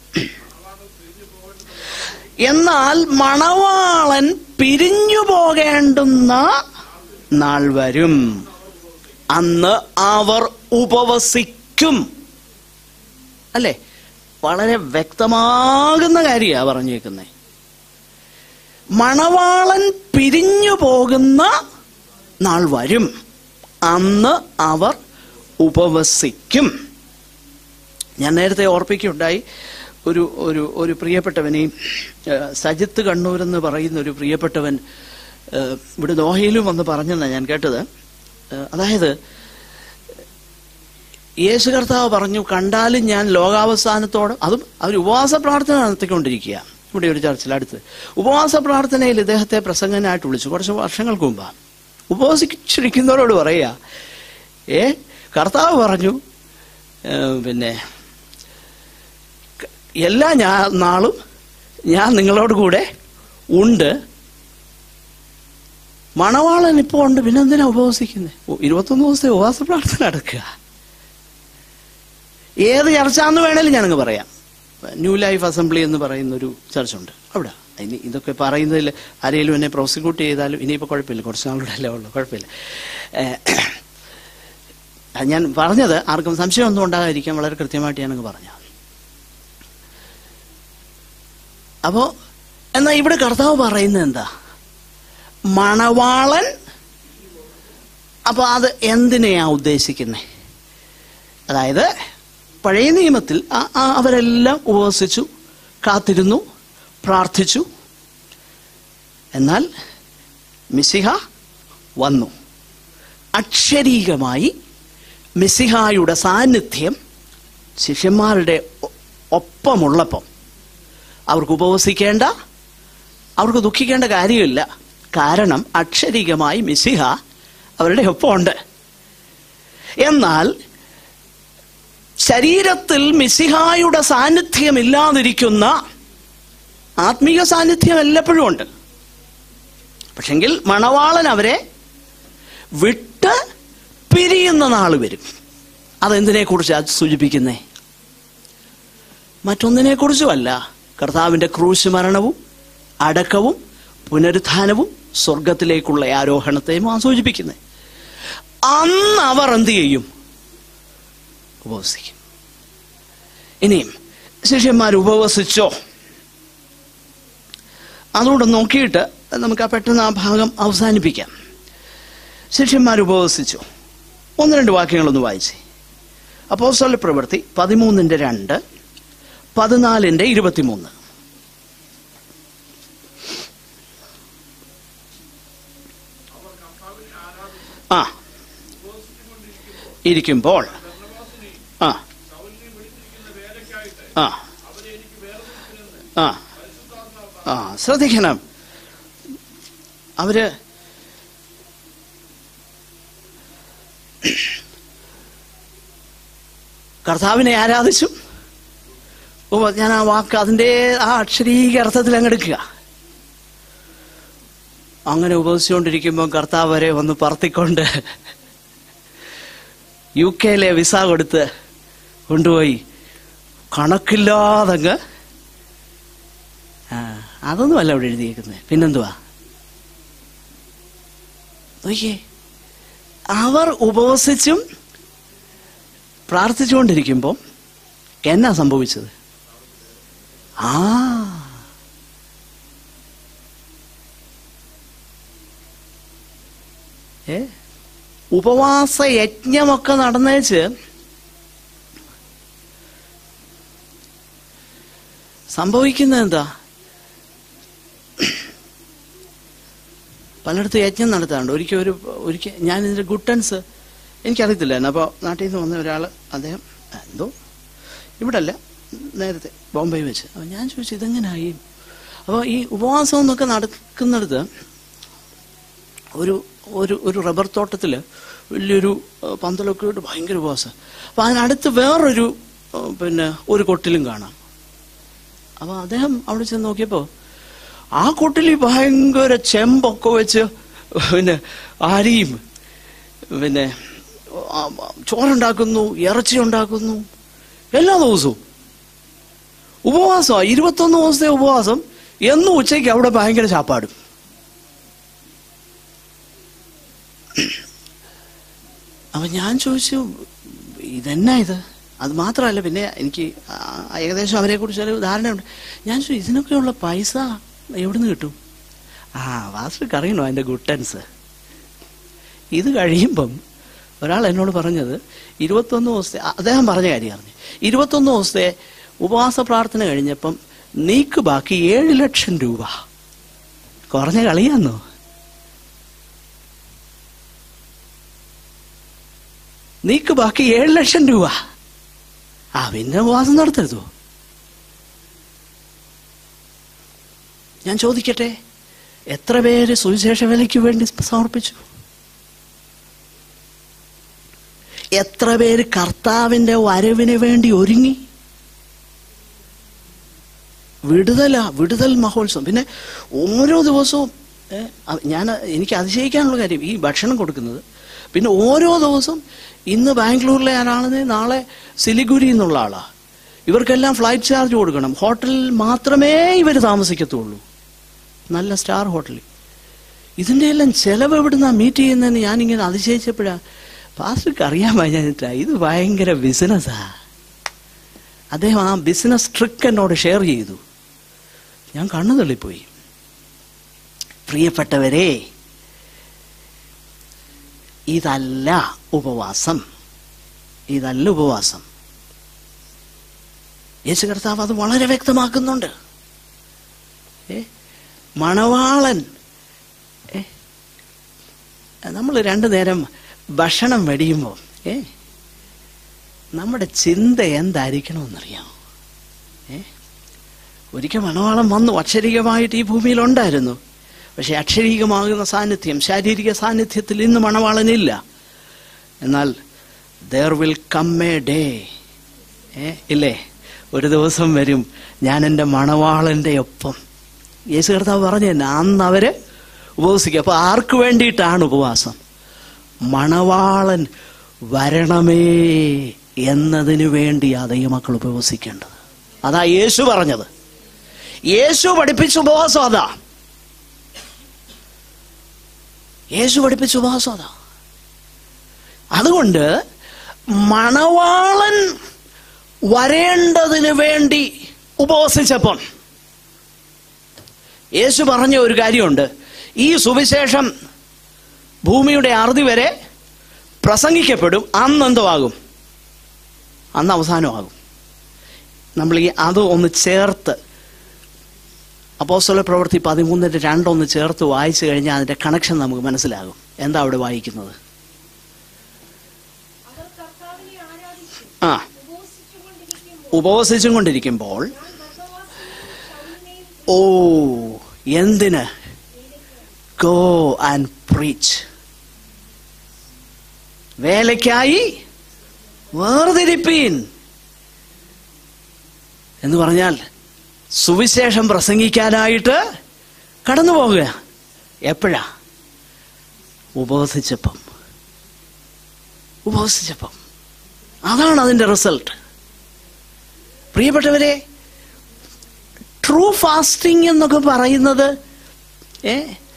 എന്നാൽ മണവാളൻ പിരിഞ്ഞു പോകേണ്ടുന്ന നാൾ വരും അന്ന് അവർ ഉപവസിക്കും അല്ലേ വളരെ വ്യക്തമാകുന്ന കാര്യമാണ് പറഞ്ഞേക്കുന്നത് മണവാളൻ പിരിഞ്ഞു പോകുന്ന നാൾ വരും അന്ന് അവർ ഉപവസിക്കും ഞാൻ നേരത്തെ ഓർപ്പിക്കുകയുണ്ടായി ഒരു ഒരു ഒരു പ്രിയപ്പെട്ടവനെയും ഏഹ്, സജിത്ത് കണ്ണൂർ എന്ന് പറയുന്ന ഒരു പ്രിയപ്പെട്ടവൻ ഏഹ്, ഇവിടെ ദോഹയിലും വന്ന് പറഞ്ഞെന്നാണ് ഞാൻ കേട്ടത് ഏഹ്, അതായത് യേശു കർത്താവ് പറഞ്ഞു കണ്ടാലും ഞാൻ ലോകാവസാനത്തോട് അതും അവർ ഉപവാസ പ്രാർത്ഥന നടത്തിക്കൊണ്ടിരിക്കുക ഇവിടെ ഒരു ചർച്ചിൽ അടുത്ത് ഉപവാസ പ്രാർത്ഥനയിൽ ഇദ്ദേഹത്തെ പ്രസംഗനായിട്ട് വിളിച്ചു കുറച്ച് വർഷങ്ങൾക്ക് മുമ്പാ ഉപവസിച്ചിരിക്കുന്നവരോട് പറയുക ഏ കർത്താവ് പറഞ്ഞു ഏ, പിന്നെ ക- എല്ലാ ഞാ നാളും ഞാൻ നിങ്ങളോട് കൂടെ ഉണ്ട് മണവാളൻ ഇപ്പോൾ ഉണ്ട് പിന്നെ എന്തിനാ ഉപവസിക്കുന്നത് ഇരുപത്തൊന്ന് ദിവസത്തെ ഉപവാസ പ്രാർത്ഥന നടക്കുക ഏത് ചർച്ചാന്ന് വേണേലും ഞാനങ്ങ് പറയാം ന്യൂ ലൈഫ് അസംബ്ലി എന്ന് പറയുന്ന ഒരു ചർച്ച ഉണ്ട് അവിടെ ഇനി ഇതൊക്കെ പറയുന്നതിൽ ആരെങ്കിലും എന്നെ പ്രോസിക്യൂട്ട് ചെയ്താലും ഇനിയിപ്പോൾ കുഴപ്പമില്ല കുറച്ച് നാളുകൂടെ അല്ലേ ഉള്ളൂ കുഴപ്പമില്ല ഏഹ്, അത് ഞാൻ പറഞ്ഞത് ആർക്കും സംശയമൊന്നും ഉണ്ടാകാതിരിക്കാൻ വളരെ കൃത്യമായിട്ട് ഞാനങ്ങ് പറഞ്ഞു അപ്പോ എന്നാ ഇവിടെ കർത്താവ് പറയുന്നത് എന്താ മണവാളൻ അപ്പൊ അത് എന്തിനെയാ ഉദ്ദേശിക്കുന്നത് അതായത് പഴയ നിയമത്തിൽ ആ- ആ അവരെല്ലാം ഉപവസിച്ചു കാത്തിരുന്നു പ്രാർത്ഥിച്ചു എന്നാൽ മിസിഹ വന്നു അക്ഷരീകമായി മിസിഹായുടെ സാന്നിധ്യം ശിഷ്യന്മാരുടെ ഒ- ഒപ്പമുള്ളപ്പം അവർക്ക് ഉപവസിക്കേണ്ട അവർക്ക് ദുഃഖിക്കേണ്ട കാര്യമില്ല കാരണം അക്ഷരീകമായി മിസിഹ അവരുടെ ഒപ്പമുണ്ട് എന്നാൽ ശരീരത്തിൽ മിസിഹായുടെ സാന്നിധ്യം ഇല്ലാതിരിക്കുന്ന ആത്മീയ സാന്നിധ്യം എല്ലപ്പോഴും ഉണ്ട് പക്ഷെങ്കിൽ മണവാളൻ അവരെ വിട്ട് പിരിയുന്ന നാൾ വരും അതെന്തിനെ കുറിച്ച് സൂചിപ്പിക്കുന്നേ മറ്റൊന്നിനെ കുറിച്ചുമല്ല കർത്താവിന്റെ ക്രൂശ് മരണവും അടക്കവും പുനരുത്ഥാനവും സ്വർഗത്തിലേക്കുള്ള ആരോഹണത്തെയും ആ സൂചിപ്പിക്കുന്നത് അന്ന് അവർ എന്ത് ചെയ്യും ഉപവസിക്കും ഇനിയും ശിഷ്യന്മാർ ഉപവസിച്ചോ അതുകൊണ്ട് നോക്കിയിട്ട് നമുക്ക് ആ പെട്ടെന്ന് ആ ഭാഗം അവസാനിപ്പിക്കാം ശിഷ്യന്മാർ ഉപവസിച്ചു ഒന്ന് രണ്ട് വാക്യങ്ങളൊന്ന് വായിച്ചേ അപ്പോസ്തല പ്രവൃത്തി പതിമൂന്നിന്റെ രണ്ട് പതിനാലിന്റെ ഇരുപത്തിമൂന്ന് ആ ഇരിക്കുമ്പോൾ ആ ആ ആ ആ ശ്രദ്ധിക്കണം അവര് കർത്താവിനെ ആരാധിച്ചു ഓ ഞാൻ ആ വാക്ക് അതിൻ്റെ ആ അക്ഷരീക അർത്ഥത്തിൽ അങ്ങ് എടുക്കുക അങ്ങനെ ഉപസിച്ചുകൊണ്ടിരിക്കുമ്പോൾ കർത്താവ് വരെ വന്ന് പറത്തിക്കൊണ്ട് യു കെയിലെ വിസ കൊടുത്ത് കൊണ്ടുപോയി കണക്കില്ലാതങ്ങ് ആ അതൊന്നുമല്ല അവിടെ എഴുതിയേക്കുന്നത് പിന്നെന്തുവാ നോക്കിയേ അവർ ഉപവസിച്ചും പ്രാർത്ഥിച്ചുകൊണ്ടിരിക്കുമ്പോൾ എന്നാ സംഭവിച്ചത് ആ ഏ ഉപവാസ യജ്ഞമൊക്കെ നടന്നേച്ച് സംഭവിക്കുന്നത് എന്താ പലയിടത്തും യജ്ഞം നടത്താറുണ്ട് ഒരിക്കൽ ഒരു ഒരിക്കൽ ഞാൻ ഇതിന്റെ ഗുട്ടൻസ് എനിക്കറിയത്തില്ലായിരുന്നു അപ്പോൾ നാട്ടിൽ നിന്ന് വന്ന ഒരാൾ അദ്ദേഹം എന്തോ ഇവിടെ അല്ല നേരത്തെ ബോംബെ വെച്ച് അപ്പോൾ ഞാൻ ചോദിച്ചു ഇതെങ്ങനായി അപ്പോൾ ഈ ഉപവാസം എന്നൊക്കെ നടക്കുന്നിടത്ത് ഒരു ഒരു ഒരു റബ്ബർ തോട്ടത്തിൽ വലിയൊരു ഏഹ്, പന്തലൊക്കെ ഇട്ട് ഭയങ്കര ഉപവാസം അപ്പോൾ അതിനടുത്ത് വേറൊരു ഏഹ്, പിന്നെ ഒരു കൊട്ടിലും കാണാം അപ്പോൾ അദ്ദേഹം അവിടെ ചെന്ന് നോക്കിയപ്പോൾ ആ കൊട്ടിൽ ഭയങ്കര ചെമ്പൊക്കെ വെച്ച് പിന്നെ അരിയും പിന്നെ ആ, ചോറുണ്ടാക്കുന്നു ഇറച്ചി ഉണ്ടാക്കുന്നു എല്ലാ ദിവസവും ഉപവാസമാണ് ഇരുപത്തൊന്ന് ദിവസത്തെ ഉപവാസം എന്നും ഉച്ചയ്ക്ക് അവിടെ ഭയങ്കര ചാപ്പാടും അപ്പൊ ഞാൻ ചോദിച്ചു ഇതെന്നാ ഇത് അത് മാത്രമല്ല പിന്നെ എനിക്ക് ആ- ഏകദേശം അവരെ കുറിച്ച് ഒരു ധാരണയുണ്ട് ഞാൻ ചോദിച്ചു ഇതിനൊക്കെയുള്ള പൈസ എവിടുന്ന് കിട്ടും ആ വാസ്റ്റർക്ക് അറിയണോ അതിന്റെ ഗുട്ടൻസ് ഇത് കഴിയുമ്പം ഒരാൾ എന്നോട് പറഞ്ഞത് ഇരുപത്തൊന്ന് ദിവസത്തെ അ- അദ്ദേഹം പറഞ്ഞ കാര്യം അറിഞ്ഞു ഇരുപത്തൊന്ന് ദിവസത്തെ ഉപവാസ പ്രാർത്ഥന കഴിഞ്ഞപ്പം നീക്ക് ബാക്കി ഏഴ് ലക്ഷം രൂപ കുറഞ്ഞ കളിയാന്നോ നീക്ക് ബാക്കി ഏഴ് ലക്ഷം രൂപ ആ പിന്നെ ഉപവാസം നടത്തരുതോ ഞാൻ ചോദിക്കട്ടെ എത്ര പേര് സുവിശേഷ വിലയ്ക്ക് വേണ്ടി സമർപ്പിച്ചു എത്ര പേര് കർത്താവിന്റെ വരവിന് വേണ്ടി ഒരുങ്ങി വിടുതല വിടുതൽ മഹോത്സവം പിന്നെ ഓരോ ദിവസവും ഏ, അ- ഞാൻ എനിക്ക് അതിശയിക്കാനുള്ള കാര്യം ഈ ഭക്ഷണം കൊടുക്കുന്നത് പിന്നെ ഓരോ ദിവസവും ഇന്ന് ബാംഗ്ലൂരിലെ ആളാണ് നാളെ സിലിഗുരി എന്നുള്ള ആളാ ഇവർക്കെല്ലാം ഫ്ലൈറ്റ് ചാർജ് കൊടുക്കണം ഹോട്ടലിൽ മാത്രമേ ഇവർ താമസിക്കത്തുള്ളൂ നല്ല സ്റ്റാർ ഹോട്ടലിൽ ഇതിൻ്റെ എല്ലാം ചെലവ് എവിടുന്നാ മീറ്റ് ചെയ്യുന്നതെന്ന് ഞാനിങ്ങനെ അതിശയിച്ചപ്പോഴാ പാസ്റ്റർക്ക് അറിയാൻ കഴിഞ്ഞിട്ടാ ഇത് ഭയങ്കര ബിസിനസ്സാ അദ്ദേഹം ആ ബിസിനസ് ട്രിക്ക് എന്നോട് ഷെയർ ചെയ്തു ഞാൻ കണ്ണു തള്ളിപ്പോയി പ്രിയപ്പെട്ടവരെ ഇതല്ല ഉപവാസം ഇതല്ല ഉപവാസം യേശു കർത്താവ് അത് വളരെ വ്യക്തമാക്കുന്നുണ്ട് ഏ മണവാളൻ ഏ നമ്മൾ രണ്ടു നേരം ഭക്ഷണം വെടിയുമ്പോൾ ഏ നമ്മുടെ ചിന്ത എന്തായിരിക്കണമെന്നറിയാമോ ഏ ഒരിക്കൽ മണവാളം വന്നു അക്ഷരികമായിട്ട് ഈ ഭൂമിയിലുണ്ടായിരുന്നു പക്ഷെ അക്ഷരീകമാകുന്ന സാന്നിധ്യം ശാരീരിക സാന്നിധ്യത്തിൽ ഇന്ന് മണവാളനില്ല എന്നാൽ there will come a day ഏ ഇല്ലേ ഒരു ദിവസം വരും ഞാൻ എൻ്റെ മണവാളൻ്റെ ഒപ്പം യേശു കർത്താവ് പറഞ്ഞു തന്നെ അന്ന് അവര് ഉപവസിക്കുക അപ്പൊ ആർക്ക് വേണ്ടിയിട്ടാണ് ഉപവാസം മണവാളൻ വരണമേ എന്നതിനു വേണ്ടിയാ ദൈവമക്കൾ ഉപവസിക്കേണ്ടത് അതാ യേശു പറഞ്ഞത് യേശു പഠിപ്പിച്ച ഉപവാസം അതാ യേശു പഠിപ്പിച്ച ഉപവാസം അതാ അതുകൊണ്ട് മണവാളൻ വരേണ്ടതിന് വേണ്ടി ഉപവസിച്ചപ്പം യേശു പറഞ്ഞ ഒരു കാര്യമുണ്ട് ഈ സുവിശേഷം ഭൂമിയുടെ അറുതി വരെ പ്രസംഗിക്കപ്പെടും അന്ന് എന്തുവാകും അന്ന് അവസാനമാകും നമ്മൾ ഈ അത് ഒന്ന് ചേർത്ത് അപ്പോസ്തല പ്രവൃത്തി പതിമൂന്നിന്റെ രണ്ടൊന്ന് ചേർത്ത് വായിച്ചു കഴിഞ്ഞാൽ അതിന്റെ കണക്ഷൻ നമുക്ക് മനസ്സിലാകും എന്താ അവിടെ വായിക്കുന്നത് അവർ കർത്താവിനെ ആരാധിച്ചു ആ ഉപവസിച്ചുകൊണ്ടിരിക്കുമ്പോൾ ഉപവസിച്ചും കൊണ്ടിരിക്കുമ്പോൾ ഞാൻ ബർന്നബാസിനെയും ശൗലിനെയും ഓ എന്തിന് ഗോ ആൻഡ് പ്രീച്ച് വേലയ്ക്കായി വേർതിരിപ്പീൻ എന്ന് പറഞ്ഞാൽ സുവിശേഷം പ്രസംഗിക്കാനായിട്ട് കടന്നു പോകുക എപ്പോഴാ ഉപവസിച്ചപ്പം ഉപവസിച്ചപ്പം അതാണ് അതിന്റെ റിസൾട്ട് പ്രിയപ്പെട്ടവരെ ട്രൂ ഫാസ്റ്റിംഗ് എന്നൊക്കെ പറയുന്നത് ഏ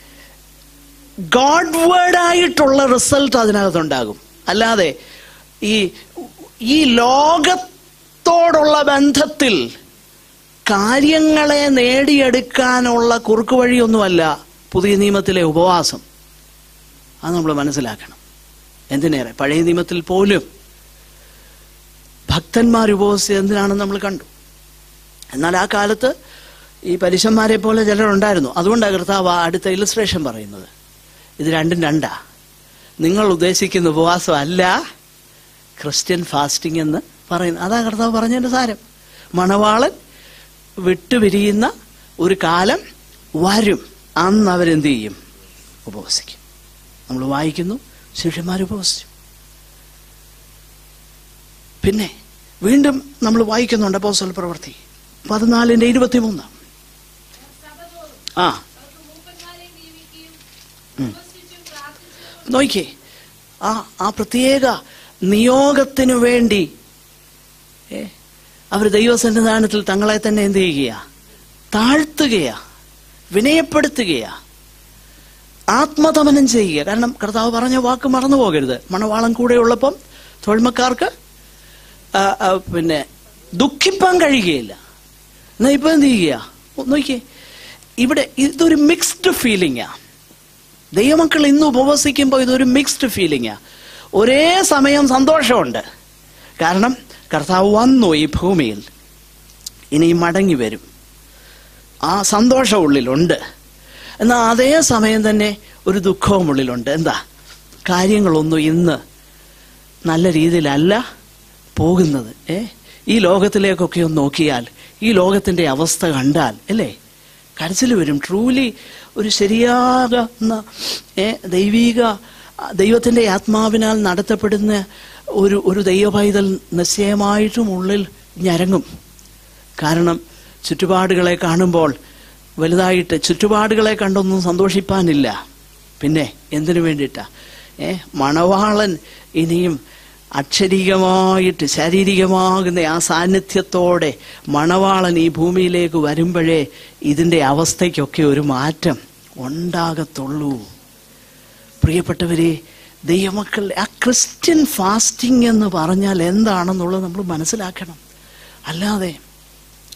ഗോഡ് വേർഡ് ആയിട്ടുള്ള റിസൾട്ട് അതിനകത്തുണ്ടാകും അല്ലാതെ ഈ ഈ ലോകത്തോടുള്ള ബന്ധത്തിൽ കാര്യങ്ങളെ നേടിയെടുക്കാനുള്ള കുറുക്കു വഴിയൊന്നുമല്ല പുതിയ നിയമത്തിലെ ഉപവാസം അത് നമ്മൾ മനസ്സിലാക്കണം എന്തിനേറെ പഴയ നിയമത്തിൽ പോലും ഭക്തന്മാർ ഉപവസിച്ചത് എന്തിനാണെന്ന് നമ്മൾ കണ്ടു എന്നാൽ ആ കാലത്ത് ഈ പലിശന്മാരെ പോലെ ചിലരുണ്ടായിരുന്നു അതുകൊണ്ടാണ് കർത്താവ് ആ അടുത്ത ഇല്ലസ്ട്രേഷൻ പറയുന്നത് ഇത് രണ്ടും രണ്ടാ നിങ്ങൾ ഉദ്ദേശിക്കുന്ന ഉപവാസം അല്ല ക്രിസ്ത്യൻ ഫാസ്റ്റിംഗ് എന്ന് പറയുന്നത് അതാ കർത്താവ് പറഞ്ഞതിന്റെ സാരം മണവാളൻ വിട്ടുപിരിയുന്ന ഒരു കാലം വരും അന്ന് അവരെന്ത് ചെയ്യും ഉപവസിക്കും നമ്മൾ വായിക്കുന്നു ശിഷ്യന്മാർ ഉപവസിച്ചു പിന്നെ വീണ്ടും നമ്മൾ വായിക്കുന്നുണ്ട് അപ്പോസ്തല പ്രവൃത്തി പതിനാലിന്റെ ഇരുപത്തിമൂന്ന് സഭതോറും ആ അവർക്ക് മൂപ്പന്മാരെ നിയമിക്കുകയും ഉം. ഉപവസിച്ചും പ്രാർത്ഥിച്ചും നോക്കിയേ ആ ആ പ്രത്യേക നിയോഗത്തിനു വേണ്ടി ഏ, അവർ ദൈവസന്നിധാനത്തിൽ തങ്ങളെ തന്നെ എന്ത് ചെയ്യുകയാ താഴ്ത്തുകയാ വിനയപ്പെടുത്തുകയാ ആത്മതമനം ചെയ്യുക കാരണം കർത്താവ് പറഞ്ഞ വാക്ക് മറന്നു പോകരുത് മണവാളം കൂടെ ഉള്ളപ്പം തൊഴിൽമക്കാർക്ക് ആ, ആ, പിന്നെ ദുഃഖിപ്പാൻ കഴിയുകയില്ല എന്നാ ഇപ്പൊ എന്ത് ചെയ്യുക നോക്കിയേ ഇവിടെ ഇതൊരു മിക്സ്ഡ് ഫീലിംഗാ ദൈവമക്കൾ ഇന്ന് ഉപവസിക്കുമ്പോൾ ഇതൊരു മിക്സ്ഡ് ഫീലിംഗാ ഒരേ സമയം സന്തോഷമുണ്ട് കാരണം കർത്താവ് വന്നു ഈ ഭൂമിയിൽ ഇനി മടങ്ങി വരും ആ സന്തോഷം ഉള്ളിലുണ്ട് എന്നാൽ അതേ സമയം തന്നെ ഒരു ദുഃഖവും ഉള്ളിലുണ്ട് എന്താ കാര്യങ്ങളൊന്നും ഇന്ന് നല്ല രീതിയിലല്ല പോകുന്നത് ഏ ഈ ലോകത്തിലേക്കൊക്കെ ഒന്ന് നോക്കിയാൽ ഈ ലോകത്തിന്റെ അവസ്ഥ കണ്ടാൽ അല്ലേ കരച്ചിൽ വരും ട്രൂലി ഒരു ശരിയാകുന്ന ഏ ദൈവീക ആ, ദൈവത്തിന്റെ ആത്മാവിനാൽ നടത്തപ്പെടുന്ന ഒരു ഒരു ദൈവ പൈതൽ നിശ്ചയമായിട്ടും ഉള്ളിൽ ഞരങ്ങും കാരണം ചുറ്റുപാടുകളെ കാണുമ്പോൾ വലുതായിട്ട് ചുറ്റുപാടുകളെ കണ്ടൊന്നും സന്തോഷിപ്പാനില്ല പിന്നെ എന്തിനു വേണ്ടിയിട്ടാ ഏ മണവാളൻ ഇനിയും അക്ഷരീകമായിട്ട് ശാരീരികമാകുന്ന ആ സാന്നിധ്യത്തോടെ മണവാളൻ ഈ ഭൂമിയിലേക്ക് വരുമ്പോഴേ ഇതിൻ്റെ അവസ്ഥയ്ക്കൊക്കെ ഒരു മാറ്റം ഉണ്ടാകത്തുള്ളൂ പ്രിയപ്പെട്ടവരെ ദൈവമക്കൾ ആ ക്രിസ്ത്യൻ ഫാസ്റ്റിംഗ് എന്ന് പറഞ്ഞാൽ എന്താണെന്നുള്ളത് നമ്മൾ മനസ്സിലാക്കണം അല്ലാതെ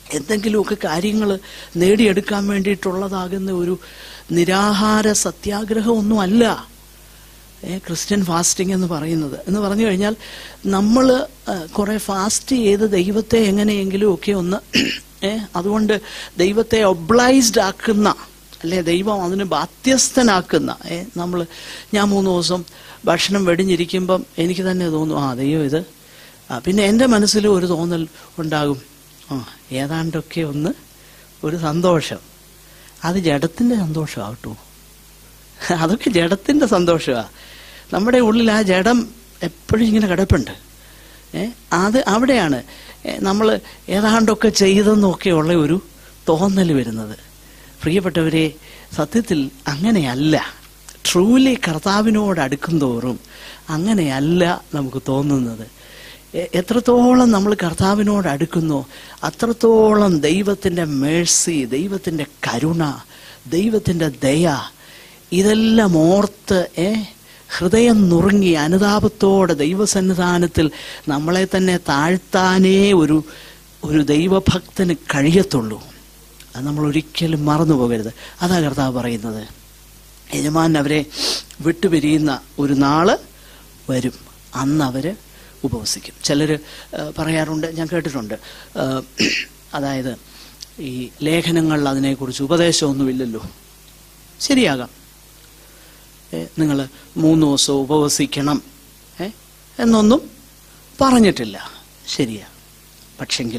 എന്തെങ്കിലുമൊക്കെ കാര്യങ്ങൾ നേടിയെടുക്കാൻ വേണ്ടിയിട്ടുള്ളതാകുന്ന ഒരു നിരാഹാര സത്യാഗ്രഹമൊന്നും അല്ല ഏ, ക്രിസ്ത്യൻ ഫാസ്റ്റിംഗ് എന്ന് പറയുന്നത് എന്ന് പറഞ്ഞു കഴിഞ്ഞാൽ നമ്മൾ കുറെ ഫാസ്റ്റ് ചെയ്ത് ദൈവത്തെ എങ്ങനെയെങ്കിലും ഒക്കെ ഒന്ന് ഏ, അതുകൊണ്ട് ദൈവത്തെ ഒബ്ലൈസ്ഡ് ആക്കുന്ന അല്ലെ ദൈവം അതിന് ബാധ്യസ്ഥനാക്കുന്ന ഏ നമ്മൾ ഞാൻ മൂന്ന് ദിവസം ഭക്ഷണം വെടിഞ്ഞിരിക്കുമ്പം എനിക്ക് തന്നെ തോന്നും ആ ദൈവം ഇത് ആ പിന്നെ എൻ്റെ മനസ്സിലും ഒരു തോന്നൽ ഉണ്ടാകും ആ ഏതാണ്ടൊക്കെ ഒന്ന് ഒരു സന്തോഷം അത് ജഡത്തിൻ്റെ സന്തോഷമാകട്ടോ അതൊക്കെ ജഡത്തിൻ്റെ സന്തോഷമാണ് നമ്മുടെ ഉള്ളിൽ ആ ജഡം എപ്പോഴും ഇങ്ങനെ കിടപ്പുണ്ട് ഏ അത് അവിടെയാണ് നമ്മൾ ഏതാണ്ടൊക്കെ ചെയ്തെന്നൊക്കെയുള്ള ഒരു തോന്നൽ വരുന്നത് പ്രിയപ്പെട്ടവരെ സത്യത്തിൽ അങ്ങനെയല്ല ട്രൂലി കർത്താവിനോട് അടുക്കും തോറും അങ്ങനെയല്ല നമുക്ക് തോന്നുന്നത് എ- എത്രത്തോളം നമ്മൾ കർത്താവിനോട് അടുക്കുന്നോ അത്രത്തോളം ദൈവത്തിൻ്റെ മേഴ്സി ദൈവത്തിൻ്റെ കരുണ ദൈവത്തിൻ്റെ ദയ ഇതെല്ലാം ഓർത്ത് ഏ ഹൃദയം നുറുങ്ങി അനുതാപത്തോടെ ദൈവസന്നിധാനത്തിൽ നമ്മളെ തന്നെ താഴ്ത്താനേ ഒരു ഒരു ദൈവഭക്തന് കഴിയത്തുള്ളൂ അത് നമ്മൾ ഒരിക്കലും മറന്നു പോകരുത് അതാ കർത്താവ് പറയുന്നത് യജമാൻ അവരെ വിട്ടുപിരിയുന്ന ഒരു നാള് വരും അന്ന് അവര് ഉപവസിക്കും ചിലർ പറയാറുണ്ട് ഞാൻ കേട്ടിട്ടുണ്ട് ആ, അതായത് ഈ ലേഖനങ്ങളിൽ അതിനെക്കുറിച്ച് ഉപദേശമൊന്നുമില്ലല്ലോ ശരിയാകാം നിങ്ങൾ മൂന്ന് ദിവസം ഉപവസിക്കണം ഏ, എന്നൊന്നും പറഞ്ഞിട്ടില്ല ശരിയാ പക്ഷെങ്കിൽ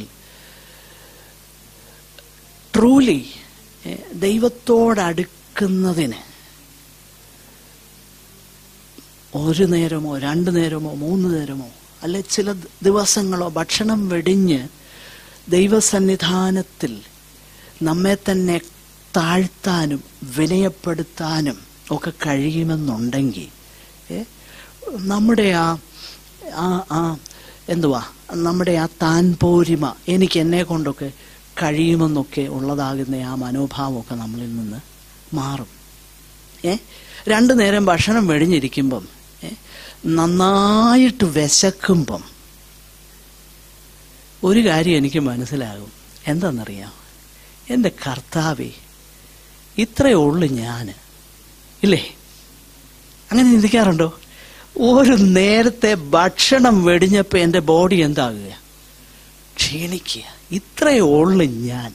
ട്രൂലി ദൈവത്തോടടുക്കുന്നതിന് ഒരു നേരമോ രണ്ട് നേരമോ മൂന്ന് നേരമോ അല്ലെ ചില ദിവസങ്ങളോ ഭക്ഷണം വെടിഞ്ഞ് ദൈവസന്നിധാനത്തിൽ നമ്മെ തന്നെ താഴ്ത്താനും വിനയപ്പെടുത്താനും ഒക്കെ കഴിയുമെന്നുണ്ടെങ്കിൽ ഏ, നമ്മുടെ ആ ആ ആ എന്തുവാ നമ്മുടെ ആ താൻ പോരിമ എനിക്ക് എന്നെ കൊണ്ടൊക്കെ കഴിയുമെന്നൊക്കെ ഉള്ളതാകുന്ന ആ മനോഭാവമൊക്കെ നമ്മളിൽ നിന്ന് മാറും ഏ രണ്ടു നേരം ഭക്ഷണം വെടിഞ്ഞിരിക്കുമ്പം ഏ നന്നായിട്ട് വിശക്കുമ്പം ഒരു കാര്യം എനിക്ക് മനസ്സിലാകും എന്താണെന്നറിയാം എൻ്റെ കർത്താവേ ഇത്രയേ ഉള്ളു ഞാൻ ഇല്ലേ അങ്ങനെ ചിന്തിക്കാറുണ്ടോ ഒരു നേരത്തെ ഭക്ഷണം വെടിഞ്ഞപ്പോൾ എൻ്റെ ബോഡി എന്താകുക ക്ഷീണിക്കുക ഇത്രയേ ഉള്ളു ഞാൻ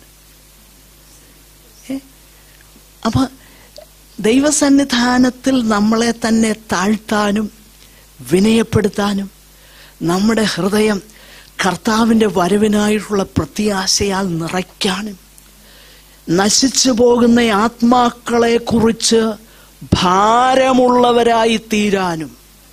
ഏ? അപ്പൊ ദൈവസന്നിധാനത്തിൽ നമ്മളെ തന്നെ താഴ്ത്താനും വിനയപ്പെടുത്താനും നമ്മുടെ ഹൃദയം കർത്താവിൻ്റെ വരവിനായിട്ടുള്ള പ്രത്യാശയാൽ നിറയ്ക്കാനും നശിച്ചു പോകുന്ന ആത്മാക്കളെ കുറിച്ച് ഭാരമുള്ളവരായി തീരാനും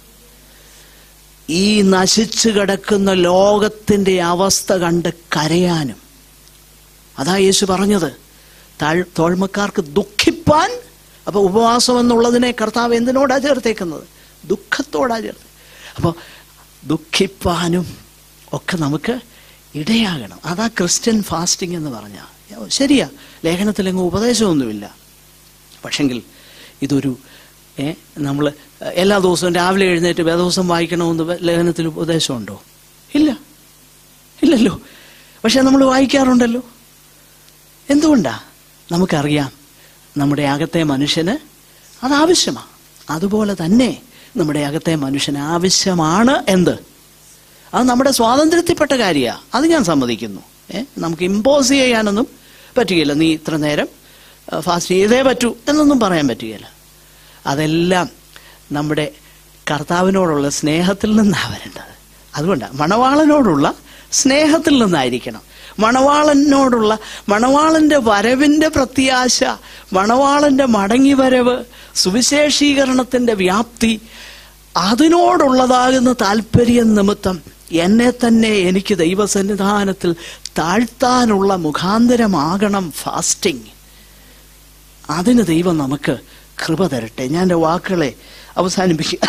ഈ നശിച്ചു കിടക്കുന്ന ലോകത്തിന്റെ അവസ്ഥ കണ്ട് കരയാനും അതാ യേശു പറഞ്ഞത് താഴ് തോഴ്മക്കാർക്ക് ദുഃഖിപ്പാൻ അപ്പൊ ഉപവാസം എന്നുള്ളതിനെ കർത്താവ് എന്തിനോടാ ചേർത്തേക്കുന്നത് ദുഃഖത്തോടാ ചേർത്ത് അപ്പോൾ ദുഃഖിപ്പാനും ഒക്കെ നമുക്ക് ഇടയാകണം അതാ ക്രിസ്ത്യൻ ഫാസ്റ്റിംഗ് എന്ന് പറഞ്ഞാൽ ശരിയാ ലേഖനത്തിലെങ്ങും ഉപദേശമൊന്നുമില്ല പക്ഷെങ്കിൽ ഇതൊരു ഏ നമ്മൾ എല്ലാ ദിവസവും രാവിലെ എഴുന്നേറ്റ് വേദവസം വായിക്കണമെന്ന് വ- ലേഖനത്തിൽ ഉപദേശമുണ്ടോ ഇല്ല ഇല്ലല്ലോ പക്ഷെ നമ്മൾ വായിക്കാറുണ്ടല്ലോ എന്തുകൊണ്ടാ നമുക്കറിയാം നമ്മുടെ അകത്തെ മനുഷ്യന് അത് ആവശ്യമാണ് അതുപോലെ തന്നെ നമ്മുടെ അകത്തെ മനുഷ്യന് ആവശ്യമാണ് എന്ത് അത് നമ്മുടെ സ്വാതന്ത്ര്യത്തിൽപ്പെട്ട കാര്യമാണ് അത് ഞാൻ സമ്മതിക്കുന്നു ഏ നമുക്ക് ഇമ്പോസ് ചെയ്യാനൊന്നും പറ്റുകയില്ല നീ ഇത്ര നേരം ഫാസ്റ്റ് ചെയ്തേ പറ്റൂ എന്നൊന്നും പറയാൻ പറ്റുകയില്ല അതെല്ലാം നമ്മുടെ കർത്താവിനോടുള്ള സ്നേഹത്തിൽ നിന്നാണ് വരേണ്ടത് അതുകൊണ്ടാണ് മണവാളനോടുള്ള സ്നേഹത്തിൽ നിന്നായിരിക്കണം മണവാളനോടുള്ള മണവാളന്റെ വരവിന്റെ പ്രത്യാശ മണവാളന്റെ മടങ്ങിവരവ് സുവിശേഷീകരണത്തിന്റെ വ്യാപ്തി അതിനോടുള്ളതാകുന്ന താല്പര്യം നിമിത്തം എന്നെ തന്നെ എനിക്ക് ദൈവസന്നിധാനത്തിൽ താഴ്ത്താനുള്ള മുഖാന്തരമാകണം ഫാസ്റ്റിംഗ് അതിന് ദൈവം നമുക്ക് കൃപ തരട്ടെ ഞാൻ എൻ്റെ വാക്കുകളെ അവസാനിപ്പിക്കുക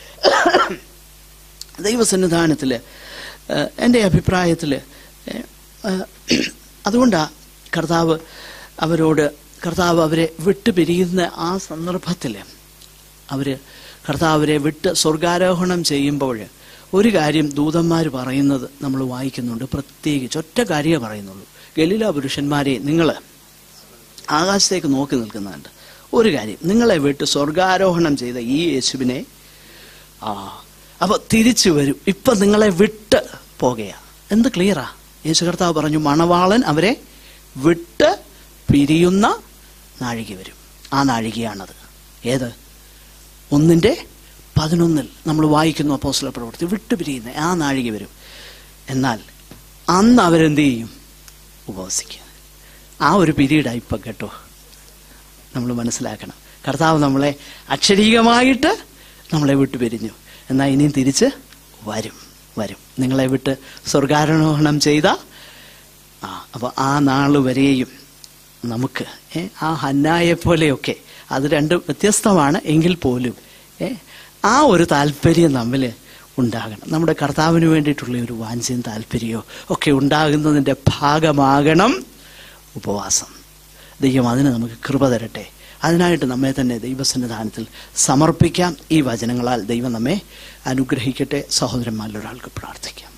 ദൈവസന്നിധാനത്തിൽ എൻ്റെ അഭിപ്രായത്തിൽ അതുകൊണ്ടാണ് കർത്താവ് അവരോട് കർത്താവ് അവരെ വിട്ടുപിരിയുന്ന ആ സന്ദർഭത്തിൽ അവർ കർത്താവരെ വിട്ട് സ്വർഗാരോഹണം ചെയ്യുമ്പോൾ ഒരു കാര്യം ദൂതന്മാർ പറയുന്നത് നമ്മൾ വായിക്കുന്നുണ്ട് പ്രത്യേകിച്ച് ഒറ്റ കാര്യമേ പറയുന്നുള്ളൂ ഗലീല പുരുഷന്മാരെ നിങ്ങൾ ആകാശത്തേക്ക് നോക്കി നിൽക്കുന്നുണ്ട് ഒരു കാര്യം നിങ്ങളെ വിട്ട് സ്വർഗാരോഹണം ചെയ്ത ഈ യേശുവിനെ ആ അപ്പൊ തിരിച്ചു വരും ഇപ്പൊ നിങ്ങളെ വിട്ട് പോകുകയാ എന്ത് ക്ലിയറാ യേശു കർത്താവ് പറഞ്ഞു മണവാളൻ അവരെ വിട്ട് പിരിയുന്ന നാഴിക വരും ആ നാഴികയാണത് ഏത് ഒന്നിൻ്റെ പതിനൊന്നിൽ നമ്മൾ വായിക്കുന്നു അപ്പോസ്തല പ്രവൃത്തി വിട്ടുപിരിയുന്ന ആ നാഴിക വരും എന്നാൽ അന്ന് അവരെന്ത് ചെയ്യും ഉപവസിക്കുക ആ ഒരു പീരീഡാണ് ഇപ്പം കേട്ടോ നമ്മൾ മനസ്സിലാക്കണം കർത്താവ് നമ്മളെ അക്ഷരീകമായിട്ട് നമ്മളെ വിട്ടു പിരിഞ്ഞു എന്നാൽ ഇനിയും തിരിച്ച് വരും വരും നിങ്ങളെ വിട്ട് സ്വർഗാരോഹണം ചെയ്ത ആ അപ്പോൾ ആ നാൾ വരെയും നമുക്ക് ഏ, ആ ഹന്നായെ പോലെയൊക്കെ അത് രണ്ടും വ്യത്യസ്തമാണ് എങ്കിൽ പോലും ഏ, ആ ഒരു താല്പര്യം നമ്മിൽ ഉണ്ടാകണം നമ്മുടെ കർത്താവിന് വേണ്ടിയിട്ടുള്ള ഒരു വാഞ്ചയും താല്പര്യമോ ഒക്കെ ഉണ്ടാകുന്നതിൻ്റെ ഭാഗമാകണം ഉപവാസം ദൈവം അതിന് നമുക്ക് കൃപ തരട്ടെ അതിനായിട്ട് നമ്മെ തന്നെ ദൈവസന്നിധാനത്തിൽ സമർപ്പിക്കാം ഈ വചനങ്ങളാൽ ദൈവം നമ്മെ അനുഗ്രഹിക്കട്ടെ സഹോദരന്മാരിലൊരാൾക്ക് പ്രാർത്ഥിക്കാം